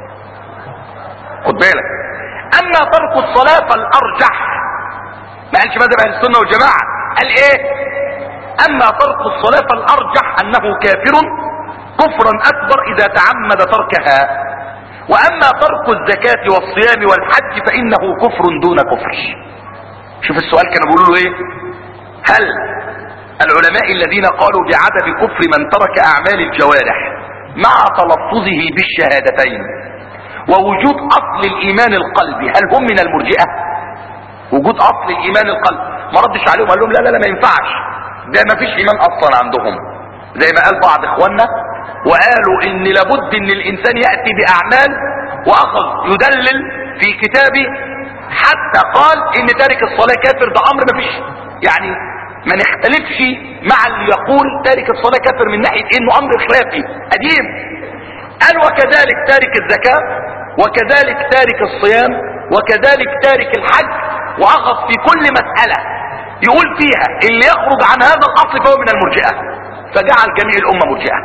خد بالك اما ترك الصلاة فالارجح ما قالش مذهب اهل السنة والجماعة قال ايه اما ترك الصلاة فالارجح انه كافر كفرا اكبر اذا تعمد تركها واما ترك الزكاة والصيام والحج فانه كفر دون كفر شوف السؤال كانوا بيقولوا له ايه هل العلماء الذين قالوا بعدم كفر من ترك اعمال الجوارح مع تلفظه بالشهادتين ووجود اصل الايمان القلبي هل هم من المرجئة وجود اصل الايمان القلبي ما ردش عليهم قال لهم لا لا لا ما ينفعش ده ما فيش ايمان اصلا عندهم زي ما قال بعض اخواننا وقالوا ان لابد ان الانسان يأتي باعمال واخذ يدلل في كتابه حتى قال ان تارك الصلاة كافر ده امر ما فيش يعني ما نختلفش مع اللي يقول تارك الصلاة كافر من ناحية انه امر خلافي قديم قال وكذلك تارك الزكاة وكذلك تارك الصيام وكذلك تارك الحج واخذ في كل مسألة يقول فيها اللي يخرج عن هذا الاصل فهو من المرجئة فجعل جميع الامة مرجئة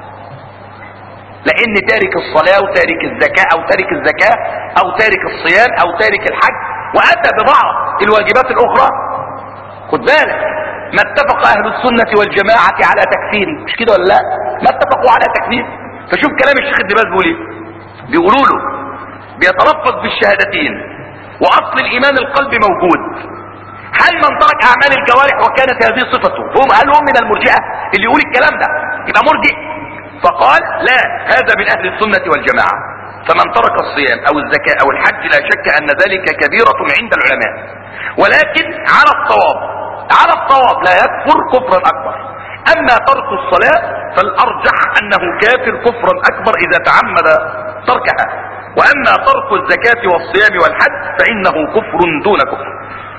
لان تارك الصلاة وتارك الزكاة او تارك الزكاة او تارك الصيام او تارك الحج واتى ببعض الواجبات الاخرى خد بالك ما اتفق اهل السنة والجماعة على تكفيره مش كده ولا لا ما اتفقوا على تكفير فشوف كلام الشيخ ابن باز بيقول ايه بيقولوا له بيتلفظ بالشهادتين واصل الايمان القلبي موجود هل من ترك اعمال الجوارح وكانت هذه صفته هم هل هم من المرجئة اللي يقول الكلام ده يبقى مرجئ فقال لا هذا من اهل السنة والجماعة فمن ترك الصيام او الزكاة او الحج لا شك ان ذلك كبيرة عند العلماء ولكن على الصواب على الصواب لا يكفر كفرا اكبر اما ترك الصلاة فالارجح انه كافر كفرا اكبر اذا تعمد تركها واما ترك الزكاة والصيام والحج فانه كفر دون كفر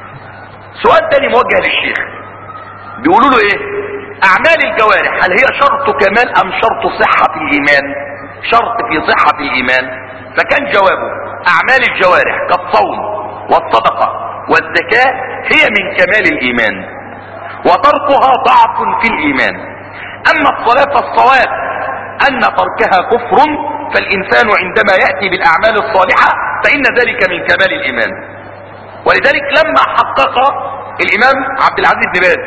سؤال تاني موجه للشيخ بيقولوا له ايه اعمال الجوارح هل هي شرط كمال ام شرط صحة الايمان شرط في صحة الايمان فكان جوابه اعمال الجوارح كالصوم والصدقة والزكاة هي من كمال الايمان وتركها ضعف في الايمان اما الصلاة فالصواب ان تركها كفر فالانسان عندما يأتي بالاعمال الصالحة فان ذلك من كمال الايمان ولذلك لما حقق الامام عبد العزيز بن باز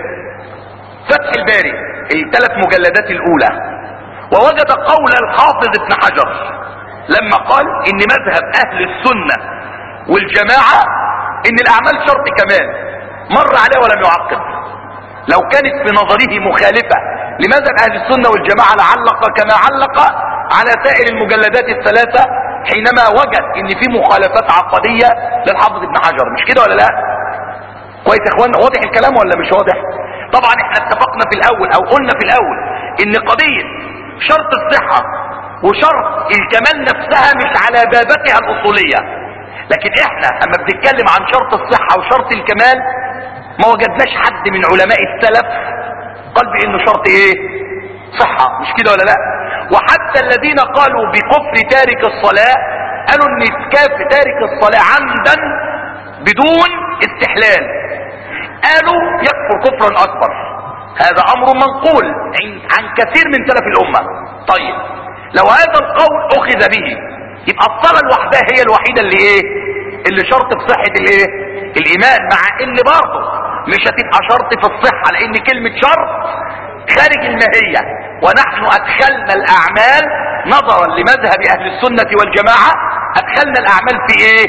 فتح الباري الثلاث مجلدات الاولى ووجد قول الحافظ ابن حجر لما قال ان مذهب اهل السنة والجماعة ان الاعمال شرط كمال مر عليه ولم يعقب لو كانت في نظره مخالفة لمذهب اهل السنة والجماعة لعلق كما علق على سائر المجلدات الثلاثة حينما وجد ان في مخالفات عقدية للحافظ ابن حجر مش كده ولا لا كويس يا اخوانا واضح الكلام ولا مش واضح طبعا احنا اتفقنا في الاول او قلنا في الاول ان قضية شرط الصحة وشرط الكمال نفسها مش على بابتها الاصولية لكن احنا اما بنتكلم عن شرط الصحة وشرط الكمال ما وجدناش حد من علماء السلف قال بانه شرط ايه صحة مش كده ولا لا وحتى الذين قالوا بكفر تارك الصلاة قالوا ان كاف تارك الصلاة عمدا بدون استحلال قالوا يكفر كفرا اكبر هذا امر منقول عن كثير من سلف الامة طيب لو هذا القول اخذ به يبقى الصلاة لوحدها هي الوحيدة اللي ايه اللي شرط في صحة الايه الايمان مع ان برضه مش هتبقى شرط في الصحة لان كلمة شرط خارج الماهية ونحن ادخلنا الاعمال نظرا لمذهب اهل السنة والجماعة ادخلنا الاعمال في ايه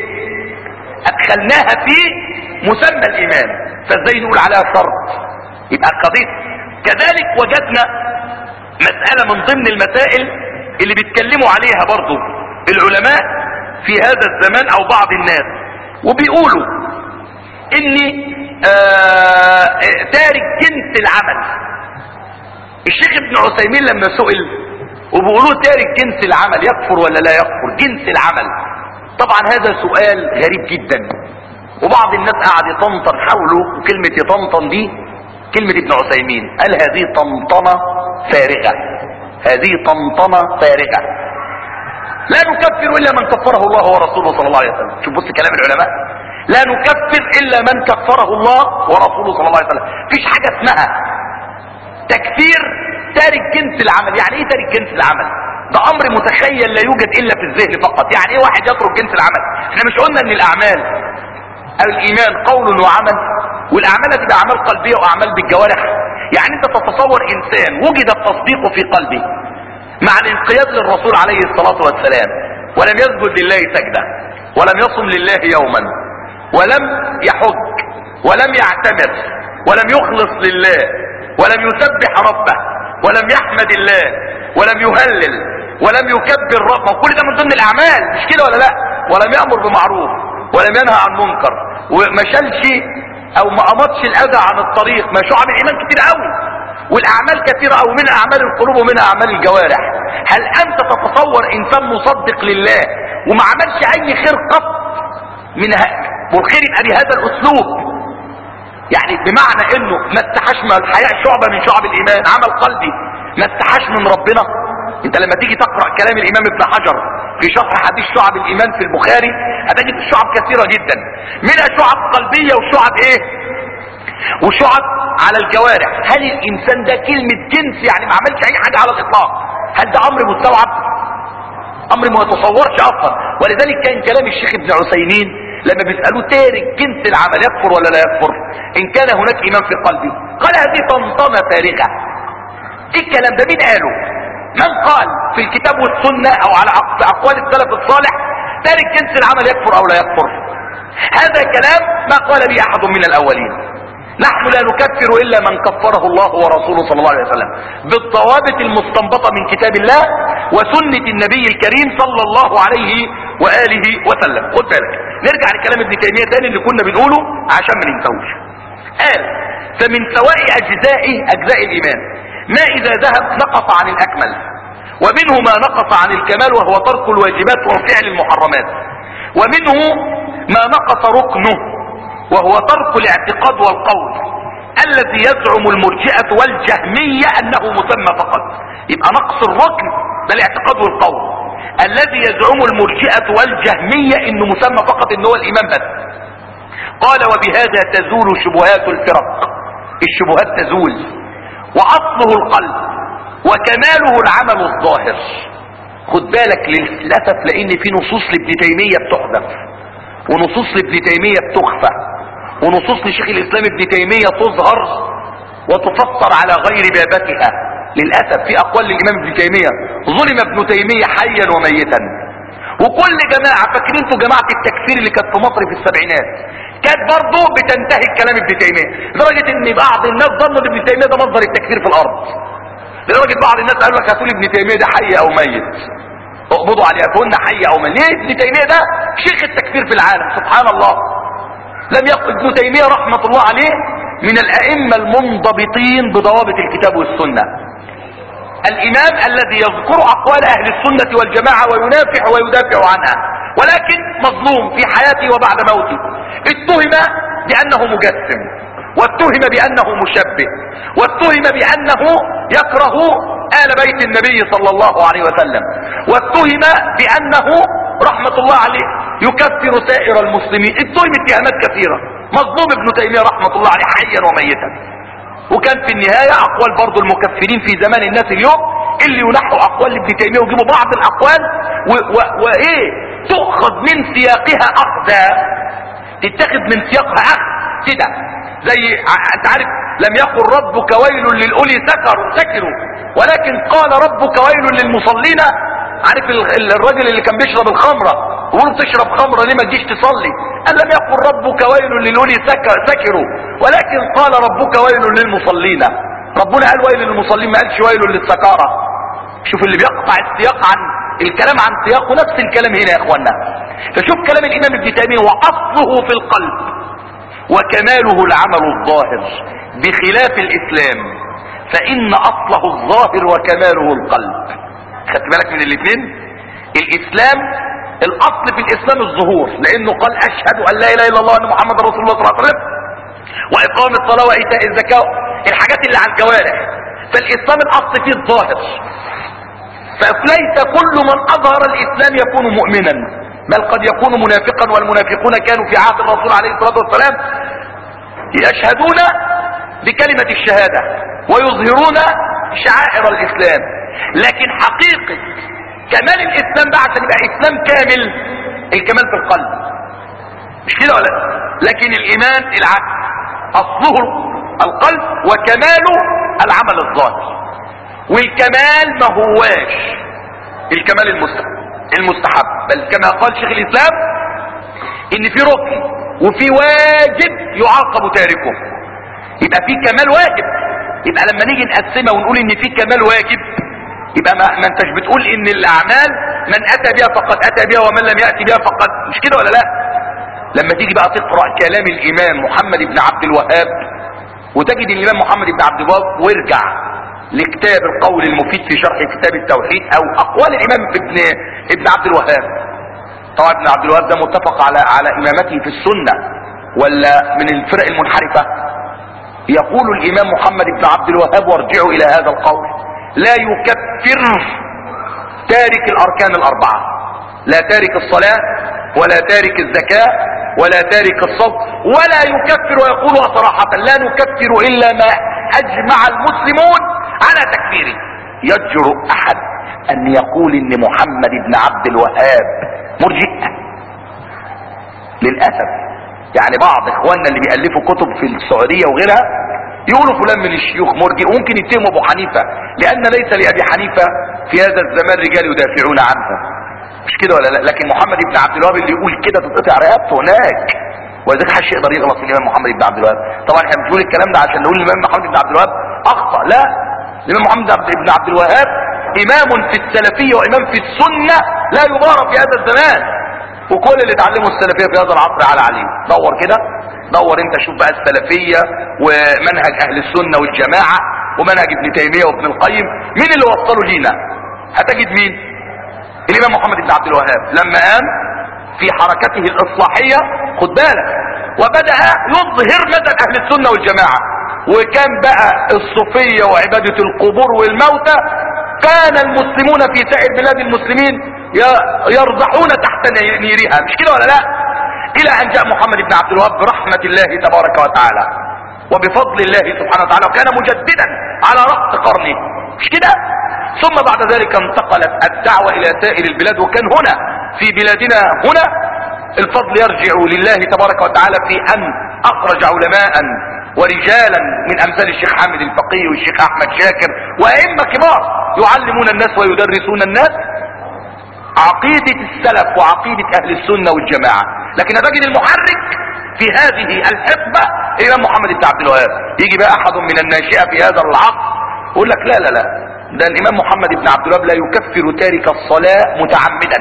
ادخلناها في مسمى الايمان فازاي نقول عليها شرط يبقى قضية كذلك وجدنا مسألة من ضمن المسائل اللي بيتكلموا عليها برضو العلماء في هذا الزمان او بعض الناس وبيقولوا ان آه تارك جنس العمل الشيخ ابن عثيمين لما سئل وبيقولوا تارك جنس العمل يكفر ولا لا يكفر جنس العمل طبعا هذا سؤال غريب جدا وبعض الناس قاعد يطنطن حوله وكلمة يطنطن دي كلمة ابن عثيمين قال هذه طنطنة فارغة هذه طنطنة فارغة لا نكفر الا من كفره الله ورسوله صلى الله عليه وسلم شوف بص كلام العلماء لا نكفر الا من كفره الله ورسوله صلى الله عليه وسلم مفيش حاجة اسمها تكفير تارك جنس العمل يعني ايه تارك جنس العمل ده امر متخيل لا يوجد الا في الذهن فقط يعني ايه واحد يترك جنس العمل احنا مش قلنا ان الاعمال او الايمان قول وعمل والاعمال تبقى اعمال قلبيه واعمال بالجوارح يعني انت تتصور انسان وجد التصديق في قلبه مع الانقياد للرسول عليه الصلاه والسلام ولم يسجد لله سجده ولم يصم لله يوما ولم يحج ولم يعتمر ولم يخلص لله ولم يسبح ربه ولم يحمد الله ولم يهلل ولم يكبر ربه كل ده من ضمن الاعمال مش كده ولا لا ولم يامر بمعروف ولم ينهى عن منكر وما شالش او ما امطش الاذى عن الطريق ما شعب الايمان كتير قوي والاعمال كثيره قوي منها اعمال القلوب ومنها اعمال الجوارح هل انت تتصور انسان مصدق لله وما عملش اي خير قط من ه... والخير يبقى بهذا الاسلوب يعني بمعنى انه ما استحاش من الحياء شعبة من شعب الايمان عمل قلبي ما استحاش من ربنا انت لما تيجي تقرأ كلام الامام ابن حجر في شرح حديث شعب الايمان في البخاري هتجد الشعب كثيرة جدا منها شعب قلبية وشعب ايه وشعب على الجوارح هل الانسان ده كلمة جنس يعني ما عملش اي حاجة على الاطلاق هل ده امر مستوعب امر ما يتصورش اصلا ولذلك كان كلام الشيخ ابن عثيمين لما بيسألوه تارك جنس العمل يكفر ولا لا يكفر ان كان هناك ايمان في قلبه قال هذه طنطنة فارغة ايه الكلام ده مين قاله من قال في الكتاب والسنة او على اقوال السلف الصالح تارك جنس العمل يكفر او لا يكفر هذا كلام ما قال به احد من الاولين نحن لا نكفر الا من كفره الله ورسوله صلى الله عليه وسلم بالضوابط المستنبطة من كتاب الله وسنة النبي الكريم صلى الله عليه واله وسلم خد بالك نرجع لكلام ابن تيمية تاني اللي كنا بنقوله عشان ما ننساهوش قال فمن سواء اجزاء اجزاء الايمان ما اذا ذهب نقص عن الاكمل ومنه ما نقص عن الكمال وهو ترك الواجبات وفعل المحرمات ومنه ما نقص ركنه وهو ترك الاعتقاد والقول الذي يزعم المرجئة والجهمية انه مسمى فقط يبقى نقص الركن ده الاعتقاد والقول الذي يزعم المرجئة والجهمية انه مسمى فقط ان هو الايمان بس قال وبهذا تزول شبهات الفرق الشبهات تزول واصله القلب وكماله العمل الظاهر خد بالك للأسف لان في نصوص لابن تيمية بتحذف ونصوص لابن تيمية بتخفى ونصوص لشيخ الاسلام ابن تيمية تظهر وتفسر على غير بابتها للأسف في اقوال للامام ابن تيمية ظلم ابن تيمية حيا وميتا وكل جماعة فاكرين انتوا جماعة التكفير اللي كانت في مصر في السبعينات كانت برضه بتنتهي كلام ابن تيمية لدرجة ان بعض الناس ظنوا ان ابن تيمية ده مصدر التكفير في الارض لدرجة بعض الناس قالوا لك هتقول ابن تيمية ده حي او ميت اقبضوا عليه هتقول حي او ميت ليه ابن تيمية ده شيخ التكفير في العالم سبحان الله لم يقل ابن تيمية رحمة الله عليه من الائمة المنضبطين بضوابط الكتاب والسنة الامام الذي يذكر اقوال اهل السنة والجماعة وينافع ويدافع عنها ولكن مظلوم في حياته وبعد موته اتهم بانه مجسم واتهم بانه مشبه واتهم بانه يكره آل بيت النبي صلى الله عليه وسلم واتهم بانه رحمة الله عليه يكفر سائر المسلمين اتهم اتهامات كثيرة مظلوم ابن تيمية رحمة الله عليه حيا وميتا وكان في النهاية اقوال برضو المكفرين في زمان الناس اليوم اللي ينحوا اقوال لابن تيمية ويجيبوا بعض الاقوال وايه تؤخذ من سياقها اخذا تتخذ من سياقها اخذ كده زي انت عارف لم يقل ربك ويل للأولي سكروا سكروا ولكن قال ربك ويل للمصلين عارف الراجل اللي كان بيشرب الخمرة وقول تشرب خمرة ليه ما تجيش تصلي قال لم يقل ربك ويل للأولي سكروا ولكن قال ربك ويل للمصلين ربنا قال ويل للمصلين ما قالش ويل للسكارة شوف اللي بيقطع السياق عن الكلام عن سياقه نفس الكلام هنا يا اخوانا فشوف كلام الامام ابن تيمية واصله في القلب وكماله العمل الظاهر بخلاف الاسلام فان اصله الظاهر وكماله القلب خدت بالك من الاثنين الاسلام الاصل في الاسلام الظهور لانه قال اشهد ان لا اله الا الله وان محمد رسول الله صلى الله عليه وسلم واقام الصلاه وايتاء الزكاه الحاجات اللي على الجوارح فالاسلام الاصل فيه الظاهر فليس كل من اظهر الاسلام يكون مؤمنا بل قد يكون منافقا والمنافقون كانوا في عهد الرسول عليه الصلاه والسلام يشهدون بكلمه الشهاده ويظهرون شعائر الاسلام لكن حقيقة كمال الاسلام بقى عشان يبقى اسلام كامل الكمال في القلب مش كده ولا لكن الايمان العكس اصله القلب وكماله العمل الظاهر والكمال ما هواش الكمال المستحب المستحب بل كما قال شيخ الاسلام ان في ركن وفي واجب يعاقب تاركه يبقى في كمال واجب يبقى لما نيجي نقسمها ونقول ان في كمال واجب يبقى ما, ما انتش بتقول ان الاعمال من اتى بها فقد اتى بها ومن لم ياتي بها فقد مش كده ولا لا لما تيجي بقى تقرا كلام الامام محمد بن عبد الوهاب وتجد الامام محمد بن عبد الوهاب وارجع لكتاب القول المفيد في شرح كتاب التوحيد او اقوال الامام ابن ابن عبد الوهاب طبعا ابن عبد الوهاب ده متفق على على امامته في السنه ولا من الفرق المنحرفه يقول الامام محمد بن عبد الوهاب وارجعوا الى هذا القول لا يكفر تارك الاركان الاربعه لا تارك الصلاه ولا تارك الزكاه ولا تارك الصوم ولا يكفر ويقولها صراحه لا نكفر الا ما اجمع المسلمون على تكفيره يجرؤ احد ان يقول ان محمد بن عبد الوهاب مرجئ للاسف يعني بعض اخواننا اللي بيألفوا كتب في السعودية وغيرها يقولوا فلان من الشيوخ مرجئ وممكن يتهموا ابو حنيفة لان ليس لابي حنيفة في هذا الزمان رجال يدافعون عنه مش كده ولا لا لكن محمد بن عبد الوهاب اللي يقول كده تتقطع رقبته هناك ولذلك محدش يقدر يغلط في الامام محمد بن عبد الوهاب طبعا احنا بنقول الكلام ده عشان نقول الامام محمد بن عبد الوهاب اخطا لا الامام محمد بن عبد الوهاب امام في السلفيه وامام في السنه لا يبارى في هذا الزمان وكل اللي اتعلموا السلفيه في هذا العصر على عليه دور كده دور انت شوف بقى السلفيه ومنهج اهل السنه والجماعه ومنهج ابن تيميه وابن القيم مين اللي وصلوا لينا هتجد مين الامام محمد بن عبد الوهاب لما قام في حركته الاصلاحيه خد بالك وبدا يظهر مذهب اهل السنه والجماعه وكان بقى الصوفيه وعباده القبور والموتى كان المسلمون في سائر بلاد المسلمين يرضحون تحت نيرها مش كده ولا لا الى ان جاء محمد بن عبد الوهاب برحمه الله تبارك وتعالى وبفضل الله سبحانه وتعالى وكان مجددا على رأس قرنه مش كده ثم بعد ذلك انتقلت الدعوة الى سائر البلاد وكان هنا في بلادنا هنا الفضل يرجع لله تبارك وتعالى في ان اخرج علماء ورجالا من امثال الشيخ حامد الفقيه والشيخ احمد شاكر وائمه كبار يعلمون الناس ويدرسون الناس عقيدة السلف وعقيدة اهل السنة والجماعة لكن تجد المحرك في هذه الحقبة الامام محمد بن عبد الوهاب يجي بقى احد من الناشئة في هذا العصر يقول لك لا لا لا ده الامام محمد بن عبد الوهاب لا يكفر تارك الصلاة متعمدا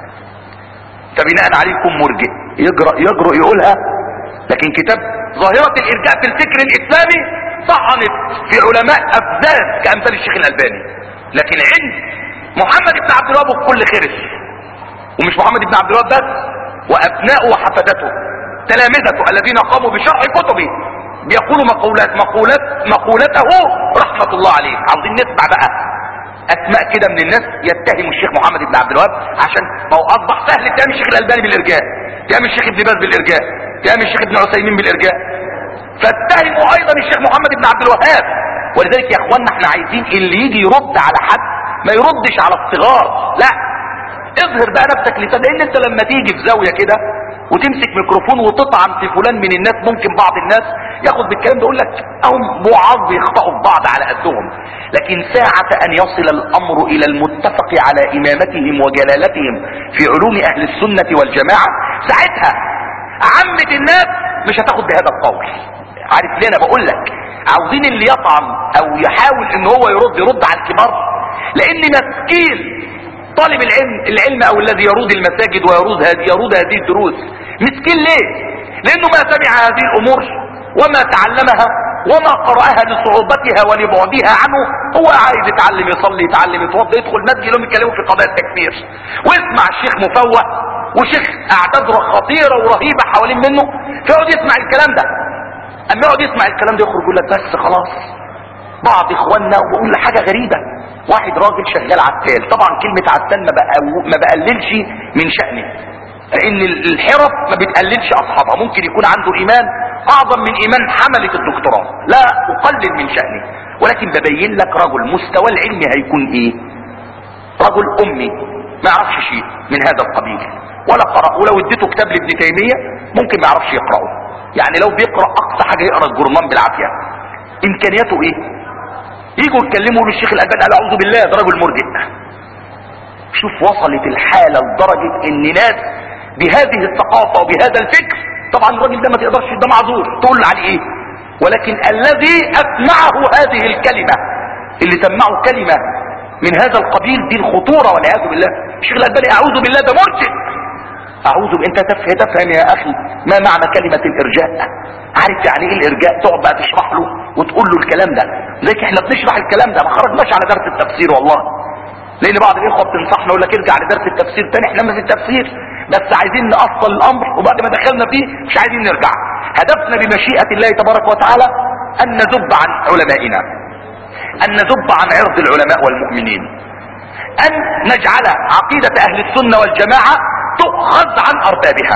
فبناء عليكم مرجئ يجرأ يجرؤ يقولها لكن كتاب ظاهرة الارجاء في الفكر الاسلامي طعنت في علماء افذاذ كامثال الشيخ الالباني لكن عند محمد بن عبد الوهاب بكل خرس ومش محمد بن عبد الوهاب بس وابناؤه وحفدته تلامذته الذين قاموا بشرح كتبه بيقولوا مقولات مقولات مقولته رحمة الله عليه عاوزين نسمع بقى اسماء كده من الناس يتهم الشيخ محمد بن عبد الوهاب عشان ما هو اصبح سهل اتهام الشيخ الالباني بالارجاء اتهام الشيخ ابن باز بالارجاء اتهام الشيخ ابن عثيمين بالارجاء فاتهموا ايضا الشيخ محمد بن عبد الوهاب ولذلك يا اخوانا احنا عايزين اللي يجي يرد على حد ما يردش على الصغار لا اظهر بقى نفسك لسان لان انت لما تيجي في زاويه كده وتمسك ميكروفون وتطعن في فلان من الناس ممكن بعض الناس ياخد بالكلام ده يقول لك هم بعض بيخطئوا في بعض على قدهم لكن ساعة ان يصل الامر الى المتفق على امامتهم وجلالتهم في علوم اهل السنة والجماعة ساعتها عامة الناس مش هتاخد بهذا القول عارف ليه انا بقول لك عاوزين اللي يطعن او يحاول ان هو يرد يرد على الكبار لان مسكين طالب العلم العلم او الذي يرود المساجد ويرود هذه يرود هذه الدروس مسكين ليه لانه ما سمع هذه الامور وما تعلمها وما قرأها لصعوبتها ولبعدها عنه هو عايز يتعلم يصلي يتعلم يتوضا يدخل مسجد لهم يتكلموا في قضايا التكفير ويسمع الشيخ مفوه وشيخ اعداد خطيره ورهيبه حوالين منه فيقعد يسمع الكلام ده اما يقعد يسمع الكلام ده يخرج يقول لك بس خلاص بعض اخواننا وبقول حاجه غريبه واحد راجل شغال عتال طبعا كلمة عتال ما, بقى ما بقللش من شأنه لان الحرف ما بتقللش اصحابها ممكن يكون عنده ايمان اعظم من ايمان حملة الدكتوراه لا اقلل من شأنه ولكن ببين لك رجل مستوى العلم هيكون ايه رجل امي ما يعرفش شيء من هذا القبيل ولا قرأ ولو اديته كتاب لابن تيمية ممكن ما يعرفش يقرأه يعني لو بيقرأ اقصى حاجة يقرأ الجرنان بالعافية امكانياته ايه يجوا يتكلموا للشيخ الالباني قال اعوذ بالله ده رجل مرجئ شوف وصلت الحالة لدرجة ان ناس بهذه الثقافة وبهذا الفكر طبعا الراجل ده ما تقدرش ده معذور تقول عليه ايه ولكن الذي اسمعه هذه الكلمة اللي سمعه كلمة من هذا القبيل دي الخطورة والعياذ بالله الشيخ الالباني اعوذ بالله ده مرجئ اعوذ انت تفهم تفهم يا اخي ما معنى كلمة الارجاء عارف يعني ايه الارجاء تقعد بقى تشرح له وتقول له الكلام ده زي احنا بنشرح الكلام ده ما خرجناش على درس التفسير والله لان بعض الاخوه بتنصحنا يقول لك ارجع لدرس التفسير تاني احنا ما في التفسير بس عايزين نأصل الامر وبعد ما دخلنا فيه مش عايزين نرجع هدفنا بمشيئة الله تبارك وتعالى ان نذب عن علمائنا ان نذب عن عرض العلماء والمؤمنين ان نجعل عقيدة اهل السنة والجماعة تؤخذ عن اربابها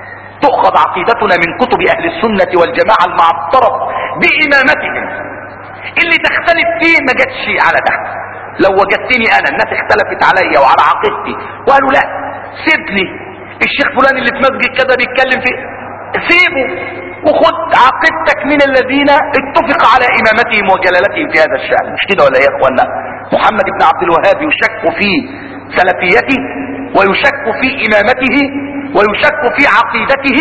تؤخذ عقيدتنا من كتب اهل السنة والجماعة المعطرة بامامتهم اللي تختلف فيه ما جاتش على ده لو وجدتني انا الناس اختلفت عليا وعلى عقيدتي وقالوا لا سيبني الشيخ فلان اللي في مسجد كذا بيتكلم في سيبه وخد عقيدتك من الذين اتفق على امامتهم وجلالتهم في هذا الشأن مش كده ولا ايه يا اخوانا محمد بن عبد الوهاب يشك في سلفيته ويشك في امامته ويشك في عقيدته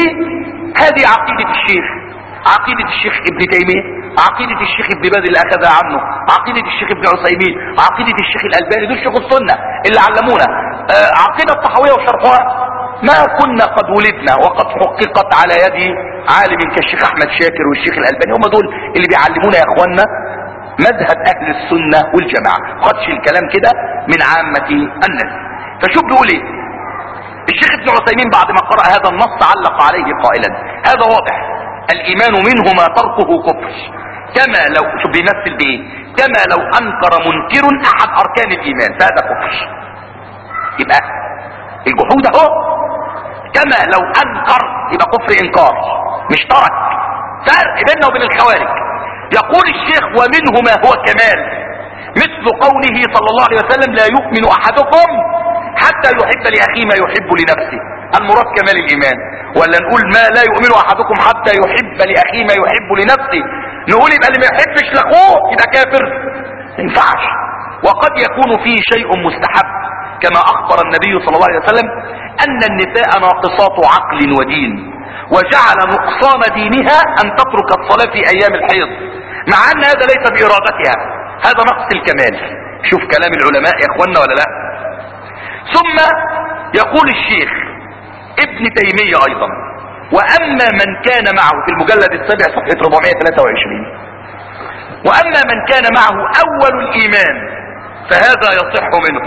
هذه عقيدة الشيخ عقيدة الشيخ ابن تيمية عقيدة الشيخ ابن باز اللي اخذها عنه عقيدة الشيخ ابن عثيمين عقيدة الشيخ الالباني دول شيخ السنة اللي علمونا آه عقيدة الطحوية وشرحها ما كنا قد ولدنا وقد حققت على يد عالم كالشيخ احمد شاكر والشيخ الالباني هم دول اللي بيعلمونا يا اخوانا مذهب اهل السنة والجماعة خدش الكلام كده من عامة الناس فشوف بيقول ايه الشيخ ابن عثيمين بعد ما قرأ هذا النص علق عليه قائلا هذا واضح الايمان منه ما تركه كفر كما لو شوف بيمثل بايه كما لو انكر منكر احد اركان الايمان فهذا كفر يبقى الجحود اهو كما لو انكر يبقى كفر انكار مش ترك فرق بيننا وبين الخوارج يقول الشيخ ومنه ما هو كمال مثل قوله صلى الله عليه وسلم لا يؤمن احدكم حتى يحب لاخيه ما يحب لنفسه المراد كمال الايمان ولا نقول ما لا يؤمن احدكم حتى يحب لاخيه ما يحب لنفسه نقول يبقى اللي ما يحبش لاخوه يبقى كافر ما ينفعش وقد يكون فيه شيء مستحب كما اخبر النبي صلى الله عليه وسلم ان النساء ناقصات عقل ودين وجعل نقصان دينها ان تترك الصلاة في ايام الحيض مع ان هذا ليس بارادتها هذا نقص الكمال شوف كلام العلماء يا اخوانا ولا لا ثم يقول الشيخ ابن تيمية ايضا واما من كان معه في المجلد السابع صفحة 423 واما من كان معه اول الايمان فهذا يصح منه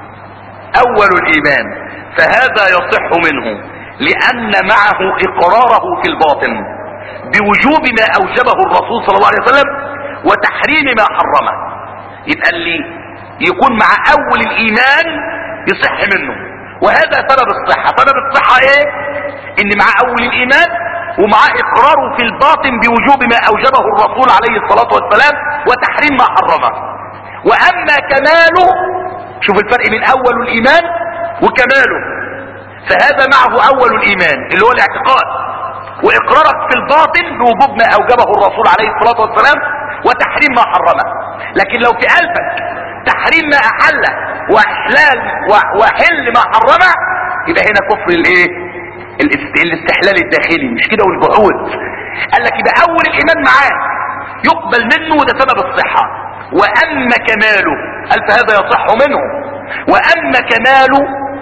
اول الايمان فهذا يصح منه لان معه اقراره في الباطن بوجوب ما اوجبه الرسول صلى الله عليه وسلم وتحريم ما حرمه يبقى اللي يكون مع اول الايمان يصح منه وهذا سبب الصحة سبب الصحة ايه ان مع اول الايمان ومع اقراره في الباطن بوجوب ما اوجبه الرسول عليه الصلاة والسلام وتحريم ما حرمه واما كماله شوف الفرق بين اول الايمان وكماله فهذا معه اول الايمان اللي هو الاعتقاد واقرارك في الباطن بوجوب ما اوجبه الرسول عليه الصلاة والسلام وتحريم ما حرمه لكن لو في قلبك تحريم ما احله واحلال وحل ما حرمه يبقى هنا كفر الايه الاستحلال الداخلي مش كده والجحود قال لك يبقى اول الايمان معاه يقبل منه وده سبب الصحة واما كماله قال فهذا يصح منه واما كماله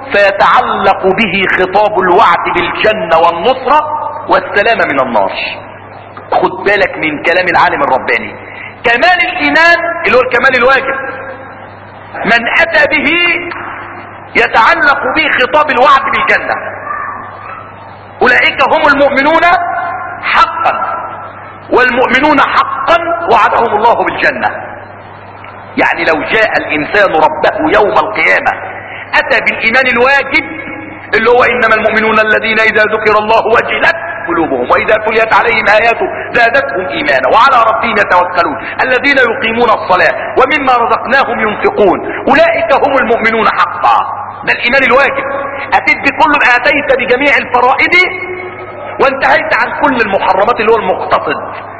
فيتعلق به خطاب الوعد بالجنة والنصرة والسلامة من النار خد بالك من كلام العالم الرباني كمال الايمان اللي هو الكمال الواجب من اتى به يتعلق به خطاب الوعد بالجنة اولئك هم المؤمنون حقا والمؤمنون حقا وعدهم الله بالجنة يعني لو جاء الانسان ربه يوم القيامة اتى بالايمان الواجب اللي هو انما المؤمنون الذين اذا ذكر الله وجلت قلوبهم واذا تليت عليهم اياته زادتهم ايمانا وعلى ربهم يتوكلون الذين يقيمون الصلاة ومما رزقناهم ينفقون اولئك هم المؤمنون حقا ده الايمان الواجب اتيت بكل ما اتيت بجميع الفرائض وانتهيت عن كل المحرمات اللي هو المقتصد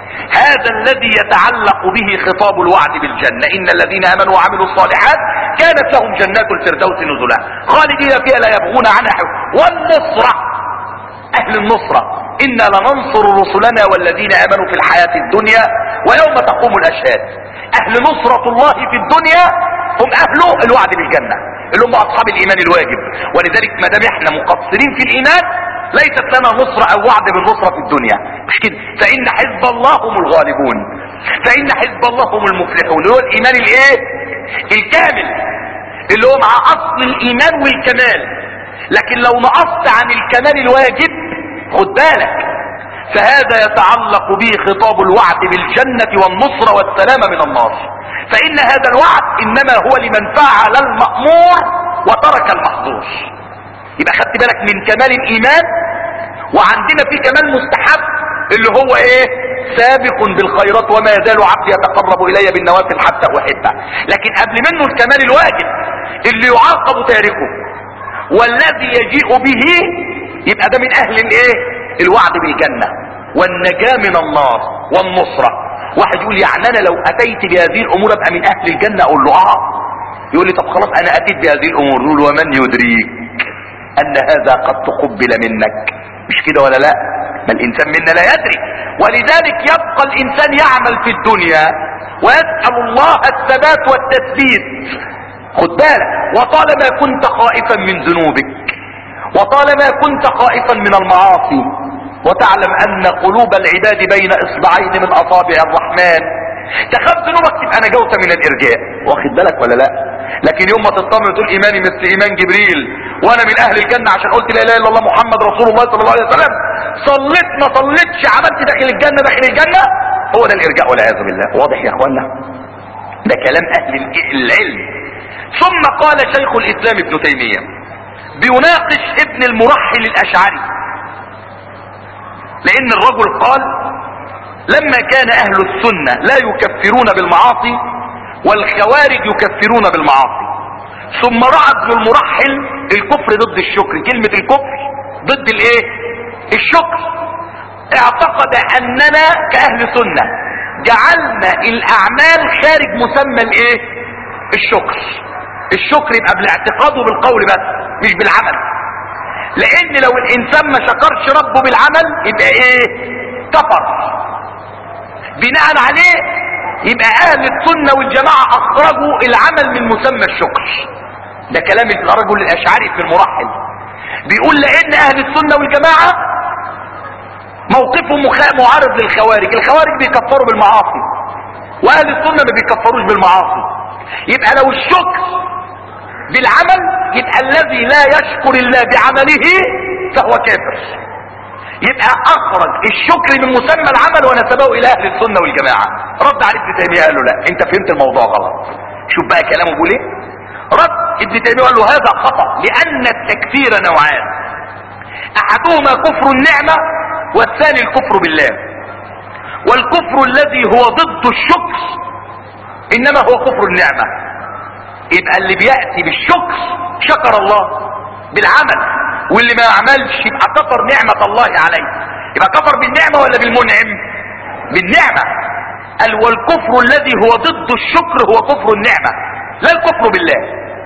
هذا الذي يتعلق به خطاب الوعد بالجنة ان الذين امنوا وعملوا الصالحات كانت لهم جنات الفردوس نزلا خالدين فيها لا يبغون عنها حول والنصرة اهل النصرة انا لننصر رسلنا والذين امنوا في الحياة الدنيا ويوم تقوم الاشهاد اهل نصرة الله في الدنيا هم اهل الوعد بالجنة اللي هم اصحاب الايمان الواجب ولذلك ما دام احنا مقصرين في الايمان ليست لنا نصرة او وعد بالنصرة في الدنيا مش كده فان حزب الله هم الغالبون فان حزب الله هم المفلحون اللي هو الايمان الايه الكامل اللي هو مع اصل الايمان والكمال لكن لو نقصت عن الكمال الواجب خد بالك فهذا يتعلق به خطاب الوعد بالجنة والنصرة والسلامة من النار فإن هذا الوعد إنما هو لمن فعل المأمور وترك المحظور يبقى خدت بالك من كمال الإيمان وعندنا في كمال مستحب اللي هو ايه سابق بالخيرات وما يزال عبدي يتقرب الي بالنوافل حتى احبه لكن قبل منه الكمال الواجب اللي يعاقب تاركه والذي يجيء به يبقى ده من اهل الايه الوعد بالجنة والنجاة من النار والنصرة واحد يقول يعني انا لو اتيت بهذه الامور ابقى من اهل الجنة اقول له اه يقول لي طب خلاص انا اتيت بهذه الامور نقول ومن يدريك ان هذا قد تقبل منك مش كده ولا لا ما الانسان منا لا يدري ولذلك يبقى الانسان يعمل في الدنيا ويسأل الله الثبات والتثبيت خد بالك وطالما كنت خائفا من ذنوبك وطالما كنت خائفا من المعاصي وتعلم ان قلوب العباد بين اصبعين من اصابع الرحمن تخاف ذنوبك تبقى نجوت من الارجاء واخد بالك ولا لا لكن يوم ما تطمن تقول ايماني مثل ايمان جبريل وانا من اهل الجنة عشان قلت لا اله الا الله محمد رسول الله صلى الله عليه وسلم صليت ما صليتش عملت داخل الجنة داخل الجنة هو ده الارجاء والعياذ بالله واضح يا اخوانا ده كلام اهل العلم ثم قال شيخ الاسلام ابن تيمية بيناقش ابن المرحل الاشعري لان الرجل قال لما كان اهل السنة لا يكفرون بالمعاصي والخوارج يكفرون بالمعاصي ثم رأى ابن المرحل الكفر ضد الشكر كلمة الكفر ضد الايه الشكر اعتقد اننا كاهل سنة جعلنا الاعمال خارج مسمى الايه الشكر الشكر يبقى بالاعتقاد وبالقول بس مش بالعمل لان لو الانسان ما شكرش ربه بالعمل يبقى ايه كفر بناء عليه يبقى اهل السنة والجماعة اخرجوا العمل من مسمى الشكر ده كلام الرجل الاشعري في المرحل بيقول لان اهل السنة والجماعة موقفهم معارض للخوارج الخوارج بيكفروا بالمعاصي واهل السنة ما بيكفروش بالمعاصي يبقى لو الشكر بالعمل يبقى الذي لا يشكر الله بعمله فهو كافر يبقى اخرج الشكر من مسمى العمل ونسبه الى اهل السنة والجماعة رد عليه ابن تيمية قال له لا انت فهمت الموضوع غلط شوف بقى كلامه بيقول ايه رد ابن تيمية قال له هذا خطأ لان التكفير نوعان احدهما كفر النعمة والثاني الكفر بالله والكفر الذي هو ضد الشكر انما هو كفر النعمة يبقى اللي بيأتي بالشكر شكر الله بالعمل واللي ما يعملش يبقى كفر نعمة الله عليه يبقى كفر بالنعمة ولا بالمنعم بالنعمة قال والكفر الذي هو ضد الشكر هو كفر النعمة لا الكفر بالله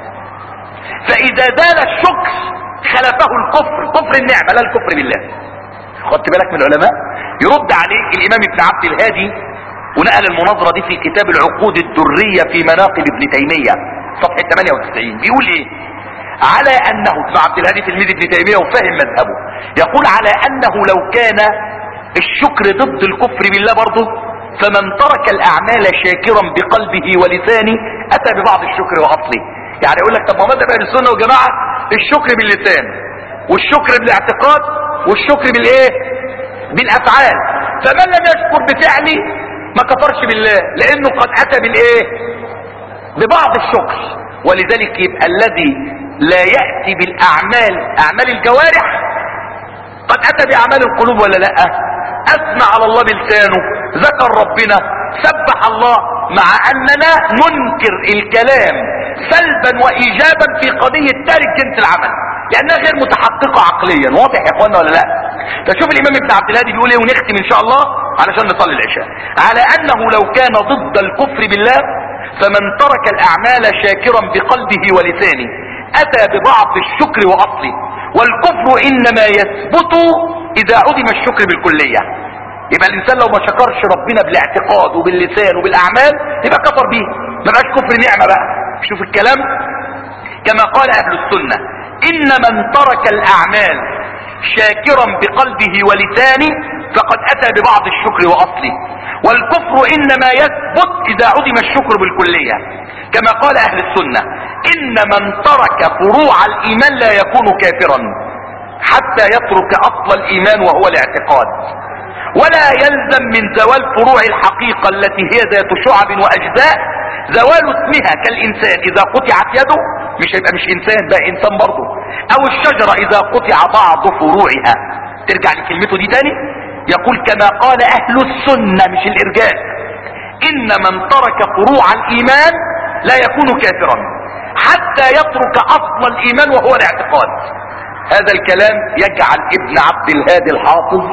فاذا زال الشكر خلفه الكفر كفر النعمة لا الكفر بالله خدت بالك من العلماء يرد عليه الامام ابن عبد الهادي ونقل المناظرة دي في كتاب العقود الدرية في مناقب ابن تيمية صفحة 98 بيقول ايه على انه ابن عبد الهادي تلميذ ابن تيمية وفاهم مذهبه يقول على انه لو كان الشكر ضد الكفر بالله برضه فمن ترك الاعمال شاكرا بقلبه ولسانه اتى ببعض الشكر واصله يعني يقول لك طب ما مذهب اهل السنه والجماعه الشكر باللسان والشكر بالاعتقاد والشكر بالايه بالافعال فمن لم يشكر بفعله ما كفرش بالله لانه قد اتى بالايه ببعض الشكر ولذلك يبقى الذي لا يأتي بالاعمال اعمال الجوارح قد اتى باعمال القلوب ولا لا اثنى على الله بلسانه ذكر ربنا سبح الله مع اننا ننكر الكلام سلبا وايجابا في قضية تارك جنس العمل لانها غير متحققة عقليا واضح يا اخوانا ولا لا فشوف الامام ابن عبد الهادي بيقول ايه ونختم ان شاء الله علشان نصلي العشاء على انه لو كان ضد الكفر بالله فمن ترك الاعمال شاكرا بقلبه ولسانه اتى ببعض الشكر واصله والكفر انما يثبت اذا عدم الشكر بالكلية يبقى الانسان لو ما شكرش ربنا بالاعتقاد وباللسان وبالاعمال يبقى كفر بيه ما بقاش كفر نعمة بقى شوف الكلام كما قال اهل السنة ان من ترك الاعمال شاكرا بقلبه ولسانه فقد اتى ببعض الشكر واصله والكفر انما يثبت اذا عدم الشكر بالكلية كما قال اهل السنة ان من ترك فروع الايمان لا يكون كافرا حتى يترك اصل الايمان وهو الاعتقاد ولا يلزم من زوال فروع الحقيقة التي هي ذات شعب واجزاء زوال اسمها كالانسان اذا قطعت يده مش هيبقى مش انسان بقى انسان برضه او الشجرة اذا قطع بعض فروعها ترجع لكلمته دي تاني يقول كما قال اهل السنة مش الارجاء ان من ترك فروع الايمان لا يكون كافرا حتى يترك اصل الايمان وهو الاعتقاد هذا الكلام يجعل ابن عبد الهادي الحافظ